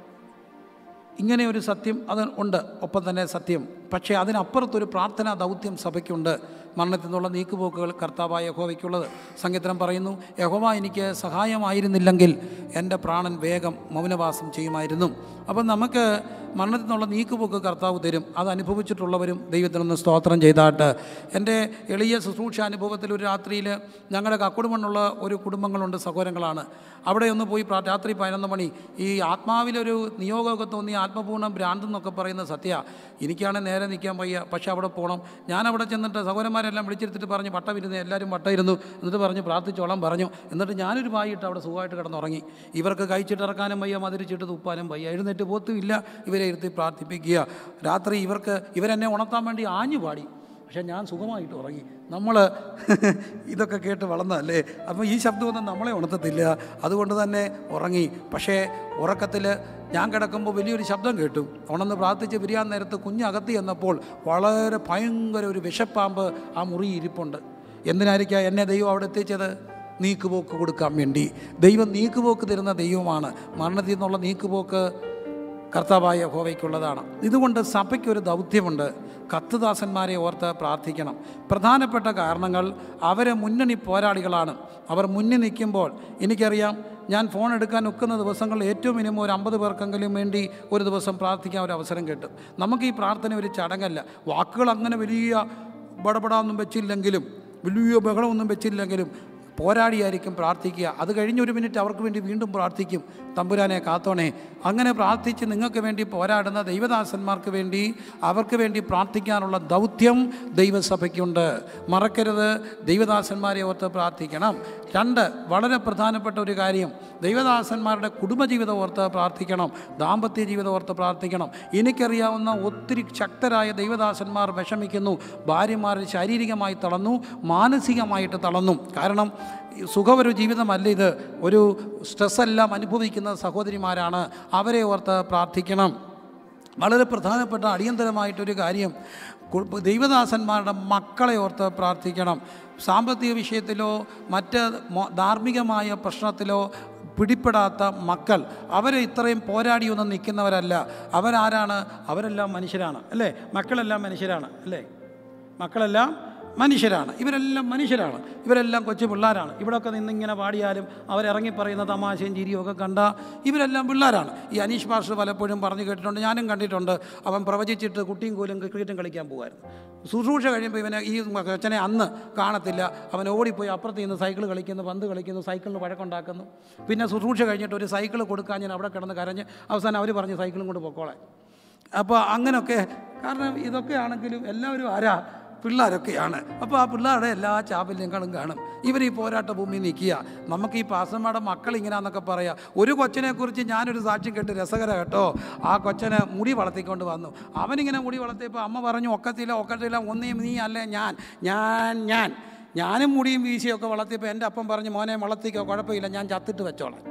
ഇങ്ങനെ ഒരു സത്യം അത് ഉണ്ട് ഒപ്പം തന്നെ സത്യം പക്ഷേ അതിനപ്പുറത്തൊരു പ്രാർത്ഥനാ ദൗത്യം സഭയ്ക്കുണ്ട് മരണത്തിൽ നിന്നുള്ള നീക്കുപോക്കുകൾ കർത്താവായ യഹോവയ്ക്കുള്ളത് സംഗീതം പറയുന്നു യഹോവ എനിക്ക് സഹായമായിരുന്നില്ലെങ്കിൽ എൻ്റെ പ്രാണൻ വേഗം മൗനവാസം ചെയ്യുമായിരുന്നു അപ്പം നമുക്ക് മരണത്തിൽ നിന്നുള്ള നീക്കുപോക്ക് കർത്താവ് തരും അത് അനുഭവിച്ചിട്ടുള്ളവരും ദൈവത്തിനൊന്ന് സ്തോത്രം ചെയ്താട്ട് എൻ്റെ എളിയ ശുശ്രൂഷ അനുഭവത്തിൽ ഒരു രാത്രിയിൽ ഞങ്ങളുടെ കക്കുടുമണ്ണുള്ള ഒരു കുടുംബങ്ങളുണ്ട് സഹോദരങ്ങളാണ് അവിടെ ഒന്ന് പോയി പ്രാ- രാത്രി പതിനൊന്ന് മണി ഈ ആത്മാവിലൊരു നിയോഗമൊക്കെ തോന്നി ആത്മപൂർണ്ണ ഭ്രാന്തെന്നൊക്കെ പറയുന്ന സത്യ എനിക്കാണെങ്കിൽ നേരെ നിൽക്കാൻ വയ്യ പക്ഷേ അവിടെ പോകണം ഞാൻ അവിടെ ചെന്നിട്ട് സഹോദരന്മാരെല്ലാം വിളിച്ചെടുത്തിട്ട് പറഞ്ഞു വട്ടം ഇരുന്ന് എല്ലാവരും വട്ടം ഇരുന്നു എന്നിട്ട് പറഞ്ഞു പ്രാർത്ഥിച്ചോളാം പറഞ്ഞു എന്നിട്ട് ഞാനൊരു വായിട്ട് അവിടെ സുഖമായിട്ട് കിടന്നുറങ്ങി ഇവർക്ക് കഴിച്ചിട്ടിറക്കാനും വയ്യ മതിരിച്ചിട്ട് തുപ്പാനും വയ്യ എഴുന്നേറ്റ് പോത്തുമില്ല ഇവരെ ഇരുത്തി പ്രാർത്ഥിപ്പിക്കുക രാത്രി ഇവർക്ക് ഇവരെന്നെ ഉണർത്താൻ വേണ്ടി ആഞ്ഞു പാടി പക്ഷേ ഞാൻ സുഖമായിട്ട് ഉറങ്ങി നമ്മൾ ഇതൊക്കെ കേട്ട് വളർന്നതല്ലേ അപ്പോൾ ഈ ശബ്ദമൊന്നും നമ്മളെ ഉണർത്തത്തില്ല അതുകൊണ്ട് തന്നെ ഉറങ്ങി പക്ഷേ ഉറക്കത്തിൽ ഞാൻ കിടക്കുമ്പോൾ വലിയൊരു ശബ്ദം കേട്ടു ഉണർന്ന് പ്രാർത്ഥിച്ച് പിരിയാൻ നേരത്ത് കുഞ്ഞകത്തി എന്നപ്പോൾ വളരെ ഭയങ്കര ഒരു വിഷപ്പാമ്പ് ആ മുറി ഇരിപ്പുണ്ട് എന്തിനായിരിക്കാം എന്നെ ദൈവം അവിടെ എത്തിച്ചത് നീക്കുപോക്ക് കൊടുക്കാൻ വേണ്ടി ദൈവം നീക്കുപോക്ക് തരുന്ന ദൈവമാണ് മരണത്തിൽ നിന്നുള്ള നീക്കുപോക്ക് കർത്താവായ ഹോവയ്ക്കുള്ളതാണ് ഇതുകൊണ്ട് സഭയ്ക്കൊരു ദൗത്യമുണ്ട് കത്തുദാസന്മാരെ ഓർത്ത് പ്രാർത്ഥിക്കണം പ്രധാനപ്പെട്ട കാരണങ്ങൾ അവരെ മുന്നണി പോരാളികളാണ് അവർ മുന്നിൽ നിൽക്കുമ്പോൾ എനിക്കറിയാം ഞാൻ ഫോൺ എടുക്കാൻ ഒക്കുന്ന ദിവസങ്ങളിൽ ഏറ്റവും മിനിമം ഒരു അമ്പത് പേർക്കെങ്കിലും വേണ്ടി ഒരു ദിവസം പ്രാർത്ഥിക്കാൻ ഒരു അവസരം കിട്ടും നമുക്ക് ഈ പ്രാർത്ഥന ഒരു ചടങ്ങല്ല വാക്കുകൾ അങ്ങനെ വലിയ ബടപടാന്നും വെച്ചില്ലെങ്കിലും വലിയ ബഹളമൊന്നും വെച്ചില്ലെങ്കിലും പോരാടിയായിരിക്കും പ്രാർത്ഥിക്കുക അത് കഴിഞ്ഞ് ഒരു മിനിറ്റ് അവർക്ക് വേണ്ടി വീണ്ടും പ്രാർത്ഥിക്കും തമ്പുരാനെ കാത്തോണേ അങ്ങനെ പ്രാർത്ഥിച്ച് നിങ്ങൾക്ക് വേണ്ടി പോരാടുന്ന ദൈവദാസന്മാർക്ക് വേണ്ടി അവർക്ക് വേണ്ടി പ്രാർത്ഥിക്കാനുള്ള ദൗത്യം ദൈവസഭയ്ക്കുണ്ട് മറക്കരുത് ദൈവദാസന്മാരെ ഓർത്ത് പ്രാർത്ഥിക്കണം രണ്ട് വളരെ പ്രധാനപ്പെട്ട ഒരു കാര്യം ദൈവദാസന്മാരുടെ കുടുംബജീവിതം ഓർത്ത് പ്രാർത്ഥിക്കണം ദാമ്പത്യ ജീവിതം ഓർത്ത് പ്രാർത്ഥിക്കണം എനിക്കറിയാവുന്ന ഒത്തിരി ശക്തരായ ദൈവദാസന്മാർ വിഷമിക്കുന്നു ഭാര്യമാർ ശാരീരികമായി തളർന്നു മാനസികമായിട്ട് തളർന്നു കാരണം ഈ സുഖമൊരു ജീവിതമല്ല ഇത് ഒരു സ്ട്രെസ്സെല്ലാം അനുഭവിക്കുന്ന സഹോദരിമാരാണ് അവരെ ഓർത്ത് പ്രാർത്ഥിക്കണം വളരെ പ്രധാനപ്പെട്ട അടിയന്തരമായിട്ടൊരു കാര്യം കു- ദൈവദാസന്മാരുടെ മക്കളെ ഓർത്ത് പ്രാർത്ഥിക്കണം സാമ്പത്തിക വിഷയത്തിലോ മറ്റ് മോ- ധാർമ്മികമായ പ്രശ്നത്തിലോ പിടിപ്പെടാത്ത മക്കൾ അവരെ ഇത്രയും പോരാടിയൊന്നും നിൽക്കുന്നവരല്ല അവരാരാണ് അവരെല്ലാം മനുഷ്യരാണ് അല്ലേ മക്കളെല്ലാം മനുഷ്യരാണ് അല്ലേ മക്കളെല്ലാം മനുഷ്യരാണ് ഇവരെല്ലാം മനുഷ്യരാണ് ഇവരെല്ലാം കൊച്ചു പിള്ളേരാണ് ഇവിടെയൊക്കെ നിന്നിങ്ങനെ പാടിയാലും അവരിറങ്ങി പറയുന്ന തമാശയും ചിരിയും ഒക്കെ കണ്ട ഇവരെല്ലാം പിള്ളേരാണ് ഈ അനീഷ് മാസ്റ്റർ പലപ്പോഴും പറഞ്ഞു കേട്ടിട്ടുണ്ട് ഞാനും കണ്ടിട്ടുണ്ട് അവൻ പ്രവചിച്ചിട്ട് കുട്ടിയും കോലും ക്രിക്കറ്റും കളിക്കാൻ പോകുമായിരുന്നു ശുശ്രൂഷ കഴിയുമ്പോൾ ഇവനെ ഈ കൊച്ചനെ അന്ന് കാണത്തില്ല അവൻ ഓടിപ്പോയി അപ്പുറത്ത് നിന്ന് സൈക്കിൾ കളിക്കുന്നു പന്ത് കളിക്കുന്നു സൈക്കിളിന് വഴക്കുണ്ടാക്കുന്നു പിന്നെ ശുശ്രൂഷ കഴിഞ്ഞിട്ട് ഒരു സൈക്കിൾ കൊടുക്കാൻ ഞാൻ അവിടെ കിടന്ന് കരഞ്ഞ് അവസാനം അവർ പറഞ്ഞ് സൈക്കിളും കൊണ്ട് പൊക്കോളെ അപ്പോൾ അങ്ങനെയൊക്കെ കാരണം ഇതൊക്കെ ആണെങ്കിലും എല്ലാവരും ആരാ പിള്ളേരൊക്കെയാണ് അപ്പോൾ ആ പിള്ളേരുടെ എല്ലാ ചാപല്യങ്ങളും കാണും ഇവർ ഈ പോരാട്ട ഭൂമി നിൽക്കുക നമുക്ക് ഈ പാസന്മാരുടെ മക്കൾ ഇങ്ങനെയാന്നൊക്കെ പറയാം ഒരു കൊച്ചിനെക്കുറിച്ച് ഞാനൊരു സാക്ഷ്യം കേട്ട് രസകര കേട്ടോ ആ കൊച്ചനെ മുടി വളർത്തിക്കൊണ്ട് വന്നു അവനിങ്ങനെ മുടി വളർത്തിയപ്പോൾ അമ്മ പറഞ്ഞു ഒക്കത്തില്ല ഒക്കത്തില്ല ഒന്നേ നീ അല്ലേ ഞാൻ ഞാൻ ഞാൻ ഞാനും മുടിയും വീശിയൊക്കെ വളർത്തിയപ്പോൾ എൻ്റെ അപ്പം പറഞ്ഞു മോനെ വളർത്തിക്കോ കുഴപ്പമില്ല ഞാൻ ചത്തിട്ട് വെച്ചോളാം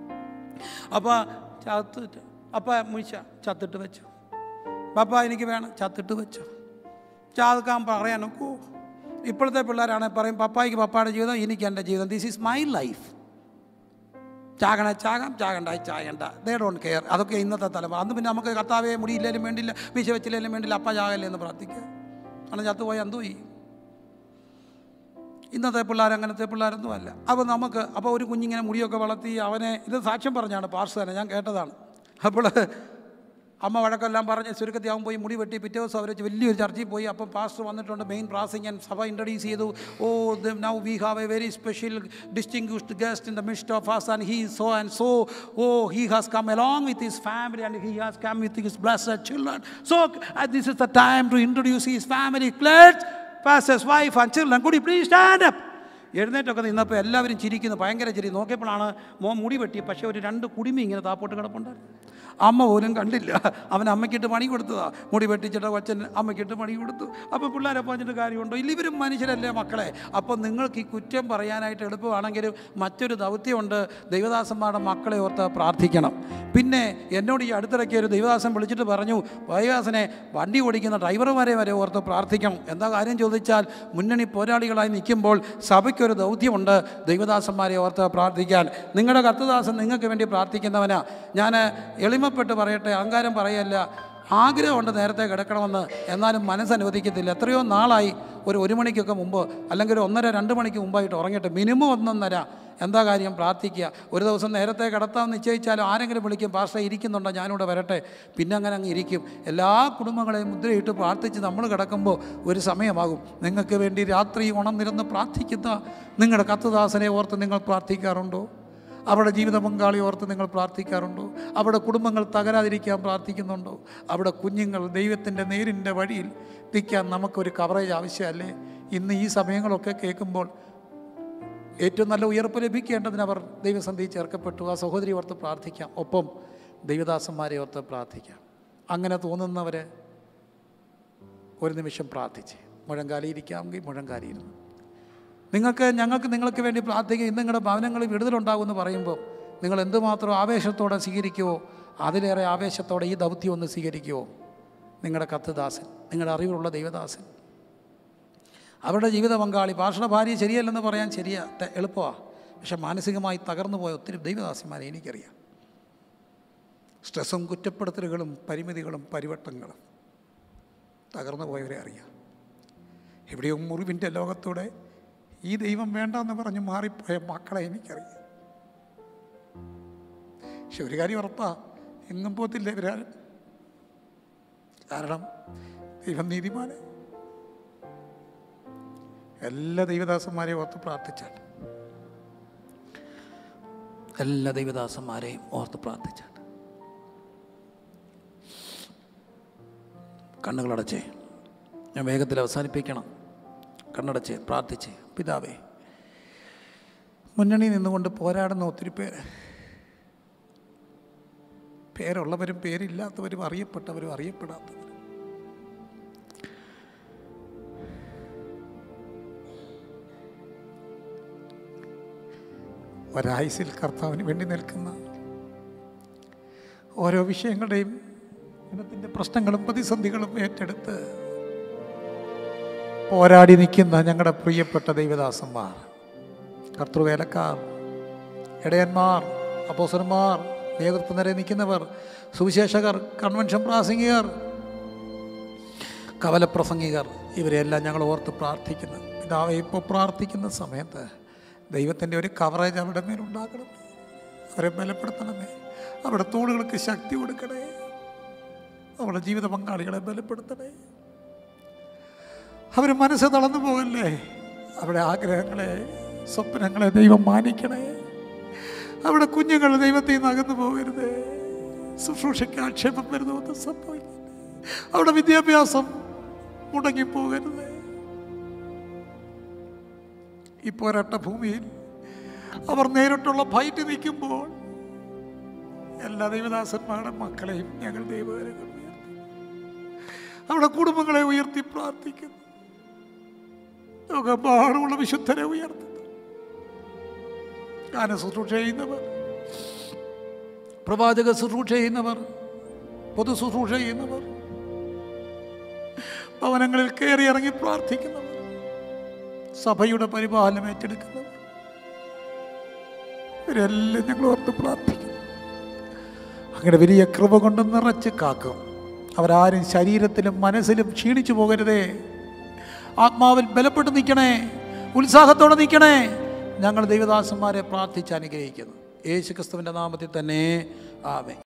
അപ്പോൾ ചത്തിട്ട് അപ്പം മുഴിച്ച ചത്തിട്ട് വെച്ചു പപ്പ എനിക്ക് വേണം ചത്തിട്ട് വെച്ചു ചാതക്കാൻ പറയാനൊക്കോ ഇപ്പോഴത്തെ പിള്ളേരാണെങ്കിൽ പറയും പപ്പായ്ക്ക് പപ്പായുടെ ജീവിതം എനിക്ക് എൻ്റെ ജീവിതം ദിസ് ഈസ് മൈ ലൈഫ് ചാകണ ചാകാം ചാകണ്ട ചാകണ്ട ദേ ഡോണ്ട് കെയർ അതൊക്കെ ഇന്നത്തെ തലമുറ അന്ന് പിന്നെ നമുക്ക് കർത്താവെ മുടിയില്ലേലും വേണ്ടില്ല മീശ വെച്ചില്ലേലും വേണ്ടില്ല അപ്പ ചാകല്ലേ എന്ന് പ്രാർത്ഥിക്കുക കാരണം ചത്തുപോയി എന്തോ ചെയ്യും ഇന്നത്തെ പിള്ളേർ അങ്ങനത്തെ പിള്ളേരൊന്നും അല്ല അപ്പോൾ നമുക്ക് അപ്പോൾ ഒരു കുഞ്ഞിങ്ങനെ മുടിയൊക്കെ വളർത്തി അവനെ ഇത് സാക്ഷ്യം പറഞ്ഞാണ് പാർസ് തന്നെ ഞാൻ കേട്ടതാണ് അപ്പോൾ അമ്മ വഴക്കെല്ലാം പറഞ്ഞ് ചുരുക്കത്തിൽ അവൻ പോയി മുടി വെട്ടി പിറ്റേ ദിവസം അവർ വലിയൊരു ചർച്ചയിൽ പോയി അപ്പം പാസ്റ്റർ വന്നിട്ടുണ്ട് മെയിൻ പ്രാസിംഗ് ഞാൻ സഭ ഇൻട്രൊഡ്യൂസ് ചെയ്തു oh now we have a very special distinguished guest in the midst of us and he so and so oh he has come along with his family and he has come with his blessed children so uh, this is the time to introduce his family let's pastor's wife and children could you please stand up എഴുന്നേറ്റൊക്കെ നിന്നപ്പോൾ എല്ലാവരും ചിരിക്കുന്നു ഭയങ്കര ചിരി നോക്കിയപ്പോഴാണ് മോൻ മുടി വെട്ടി പക്ഷേ ഒരു രണ്ട് കുടിമി ഇങ്ങനെ താപ്പോട്ട് കിടപ്പുണ്ടായിരുന്നു അമ്മ പോലും കണ്ടില്ല അവൻ അമ്മയ്ക്കിട്ട് പണി കൊടുത്തതാ മുടി വെട്ടിച്ചിട്ട് കൊച്ചൻ അമ്മയ്ക്കിട്ട് പണി കൊടുത്തു അപ്പോൾ പിള്ളേരെ പറഞ്ഞിട്ട് കാര്യമുണ്ടോ ഇല്ല ഇവരും മനുഷ്യരല്ലേ മക്കളെ അപ്പോൾ നിങ്ങൾക്ക് ഈ കുറ്റം പറയാനായിട്ട് എളുപ്പമാണെങ്കിലും മറ്റൊരു ദൗത്യമുണ്ട് ദൈവദാസന്മാരുടെ മക്കളെ ഓർത്ത് പ്രാർത്ഥിക്കണം പിന്നെ എന്നോട് ഈ അടുത്തിടയ്ക്ക് ഒരു ദൈവദാസൻ വിളിച്ചിട്ട് പറഞ്ഞു ദൈവദാസനെ വണ്ടി ഓടിക്കുന്ന ഡ്രൈവർമാരെ വരെ ഓർത്ത് പ്രാർത്ഥിക്കണം എന്താ കാര്യം ചോദിച്ചാൽ മുന്നണി പോരാളികളായി നിൽക്കുമ്പോൾ സഭയ്ക്കൊരു ദൗത്യമുണ്ട് ദൈവദാസന്മാരെ ഓർത്ത് പ്രാർത്ഥിക്കാൻ നിങ്ങളുടെ കത്തുദാസൻ നിങ്ങൾക്ക് വേണ്ടി പ്രാർത്ഥിക്കുന്നവനാ ഞാൻ എളിമപ്പെട്ട് പറയട്ടെ അഹങ്കാരം പറയല്ല ആഗ്രഹമുണ്ട് നേരത്തെ കിടക്കണമെന്ന് എന്നാലും മനസ്സനുവദിക്കത്തില്ല എത്രയോ നാളായി ഒരു ഒരു മണിക്കൊക്കെ മുമ്പ് അല്ലെങ്കിൽ ഒരു ഒന്നര രണ്ട് മണിക്ക് മുമ്പായിട്ട് ഉറങ്ങിയിട്ട് മിനിമം ഒന്നൊന്നര എന്താ കാര്യം പ്രാർത്ഥിക്കുക ഒരു ദിവസം നേരത്തെ കിടത്താമെന്ന് നിശ്ചയിച്ചാലും ആരെങ്കിലും വിളിക്കും പാസ്റ്റർ ഇരിക്കുന്നുണ്ടോ ഞാനിവിടെ വരട്ടെ പിന്നെ അങ്ങനെ അങ്ങ് ഇരിക്കും എല്ലാ കുടുംബങ്ങളെയും മുദ്രയിട്ട് പ്രാർത്ഥിച്ച് നമ്മൾ കിടക്കുമ്പോൾ ഒരു സമയമാകും നിങ്ങൾക്ക് വേണ്ടി രാത്രി ഉണർന്നിരുന്ന് പ്രാർത്ഥിക്കുന്ന നിങ്ങളുടെ കത്തുദാസനെ ഓർത്ത് നിങ്ങൾ പ്രാർത്ഥിക്കാറുണ്ടോ അവരുടെ ജീവിത പങ്കാളി ഓർത്ത് നിങ്ങൾ പ്രാർത്ഥിക്കാറുണ്ടോ അവിടെ കുടുംബങ്ങൾ തകരാതിരിക്കാൻ പ്രാർത്ഥിക്കുന്നുണ്ടോ അവിടെ കുഞ്ഞുങ്ങൾ ദൈവത്തിൻ്റെ നേരിൻ്റെ വഴിയിൽ നിൽക്കാൻ നമുക്കൊരു കവറേജ് ആവശ്യമല്ലേ ഇന്ന് ഈ സമയങ്ങളൊക്കെ കേൾക്കുമ്പോൾ ഏറ്റവും നല്ല ഉയർപ്പ് ലഭിക്കേണ്ടതിന് അവർ ദൈവസന്ധി ചേർക്കപ്പെട്ടു ആ സഹോദരി ഓർത്ത് പ്രാർത്ഥിക്കാം ഒപ്പം ദൈവദാസന്മാരെ ഓർത്ത് പ്രാർത്ഥിക്കാം അങ്ങനെ തോന്നുന്നവർ ഒരു നിമിഷം പ്രാർത്ഥിച്ച് മുഴങ്കാലിയിരിക്കാമെങ്കിൽ മുഴങ്കാലിയിരുന്നു നിങ്ങൾക്ക് ഞങ്ങൾക്ക് നിങ്ങൾക്ക് വേണ്ടി പ്രാർത്ഥിക്കുക ഇന്ന് നിങ്ങളുടെ ഭവനങ്ങളിൽ വിടുതലുണ്ടാകുമെന്ന് പറയുമ്പോൾ നിങ്ങൾ എന്തുമാത്രം ആവേശത്തോടെ സ്വീകരിക്കുമോ അതിലേറെ ആവേശത്തോടെ ഈ ദൗത്യം ഒന്ന് സ്വീകരിക്കുമോ നിങ്ങളുടെ കത്തുദാസൻ നിങ്ങളുടെ അറിവിലുള്ള ദൈവദാസൻ അവരുടെ ജീവിത പങ്കാളി ഭാഷണ ഭാര്യ ശരിയല്ലെന്ന് പറയാൻ ശരിയാ ത- എളുപ്പമാണ് പക്ഷെ മാനസികമായി തകർന്നു പോയ ഒത്തിരി ദൈവദാസിമാരെ എനിക്കറിയാം സ്ട്രെസ്സും കുറ്റപ്പെടുത്തലുകളും പരിമിതികളും പരിവട്ടങ്ങളും തകർന്നു പോയവരെ അറിയാം എവിടെയോ മുറിവിൻ്റെ ലോകത്തൂടെ ഈ ദൈവം വേണ്ടെന്ന് പറഞ്ഞ് മാറിപ്പോയ മക്കളെ എനിക്കറിയാം പക്ഷെ ഒരു കാര്യം ഉറപ്പാ എങ്ങും പോത്തില്ല ഇവരാരും കാരണം ദൈവം നീതിമാനെ എല്ലാ ദൈവദാസന്മാരെയും ഓർത്ത് പ്രാർത്ഥിച്ചാണ് എല്ലാ ദൈവദാസന്മാരെയും ഓർത്ത് പ്രാർത്ഥിച്ചാണ് കണ്ണുകളടച്ചേ ഞാൻ വേഗത്തിൽ അവസാനിപ്പിക്കണം കണ്ണടച്ച് പ്രാർത്ഥിച്ച് പിതാവേ മുന്നണി നിന്നുകൊണ്ട് പോരാടുന്ന ഒത്തിരി പേര് പേരുള്ളവരും പേരില്ലാത്തവരും അറിയപ്പെട്ടവരും അറിയപ്പെടാത്തവരും ഒരായുസിൽ കർത്താവിന് വേണ്ടി നിൽക്കുന്ന ഓരോ വിഷയങ്ങളുടെയും ഇനത്തിൻ്റെ പ്രശ്നങ്ങളും പ്രതിസന്ധികളും ഏറ്റെടുത്ത് പോരാടി നിൽക്കുന്ന ഞങ്ങളുടെ പ്രിയപ്പെട്ട ദൈവദാസന്മാർ കർത്തൃവേലക്കാർ ഇടയന്മാർ അപ്പോസന്മാർ നേതൃത്വം നിര നിൽക്കുന്നവർ സുവിശേഷകർ കൺവെൻഷൻ പ്രാസംഗികർ കവലപ്രസംഗികർ ഇവരെല്ലാം ഞങ്ങൾ ഓർത്ത് പ്രാർത്ഥിക്കുന്നു പിതാവെ ഇപ്പോൾ പ്രാർത്ഥിക്കുന്ന സമയത്ത് ദൈവത്തിൻ്റെ ഒരു കവറേജ് അവരുടെ മേലുണ്ടാക്കണം അവരെ ബലപ്പെടുത്തണമേ അവരുടെ തൂണുകൾക്ക് ശക്തി കൊടുക്കണേ അവരുടെ ജീവിത പങ്കാളികളെ ബലപ്പെടുത്തണേ അവർ മനസ്സ് തളർന്നു പോകല്ലേ അവരുടെ ആഗ്രഹങ്ങളെ സ്വപ്നങ്ങളെ ദൈവം മാനിക്കണേ അവിടെ കുഞ്ഞുങ്ങൾ ദൈവത്തിൽ നിന്ന് അകന്നു പോകരുത് ശുശ്രൂഷയ്ക്ക് ആക്ഷേപം വരുന്നുവെന്ന് സംഭവിക്കരുത് അവിടെ വിദ്യാഭ്യാസം മുടങ്ങിപ്പോകരുത് ഈ പോരാട്ട ഭൂമിയിൽ അവർ നേരിട്ടുള്ള ഫൈറ്റ് നിൽക്കുമ്പോൾ എല്ലാ ദൈവദാസന്മാരുടെ മക്കളെയും ഞങ്ങൾ ദൈവകരങ്ങൾ ഉയർത്തി അവിടെ കുടുംബങ്ങളെ ഉയർത്തി പ്രാർത്ഥിക്കുന്നു ലോകമെമ്പാടുമുള്ള വിശുദ്ധരെ ഉയർത്തുന്നു ഗാന ശുശ്രൂഷ ചെയ്യുന്നവർ പ്രവാചക ശുശ്രൂഷ ചെയ്യുന്നവർ പൊതു ശുശ്രൂഷ ചെയ്യുന്നവർ ഭവനങ്ങളിൽ കയറി ഇറങ്ങി പ്രാർത്ഥിക്കുന്നവർ സഭയുടെ പരിപാലനം ഏറ്റെടുക്കുന്നവർ ഇവരെല്ലാം ഞങ്ങൾ ഓർത്ത് പ്രാർത്ഥിക്കുന്നു അങ്ങനെ വലിയ കൃപ കൊണ്ട് നിറച്ച് കാക്കും അവരാരും ശരീരത്തിലും മനസ്സിലും ക്ഷീണിച്ചു പോകരുതേ ആത്മാവിൽ ബലപ്പെട്ട് നിൽക്കണേ ഉത്സാഹത്തോടെ നിൽക്കണേ ഞങ്ങൾ ദൈവദാസന്മാരെ പ്രാർത്ഥിച്ച് അനുഗ്രഹിക്കുന്നു യേശു ക്രിസ്തുവിൻ്റെ നാമത്തിൽ തന്നെ ആമേ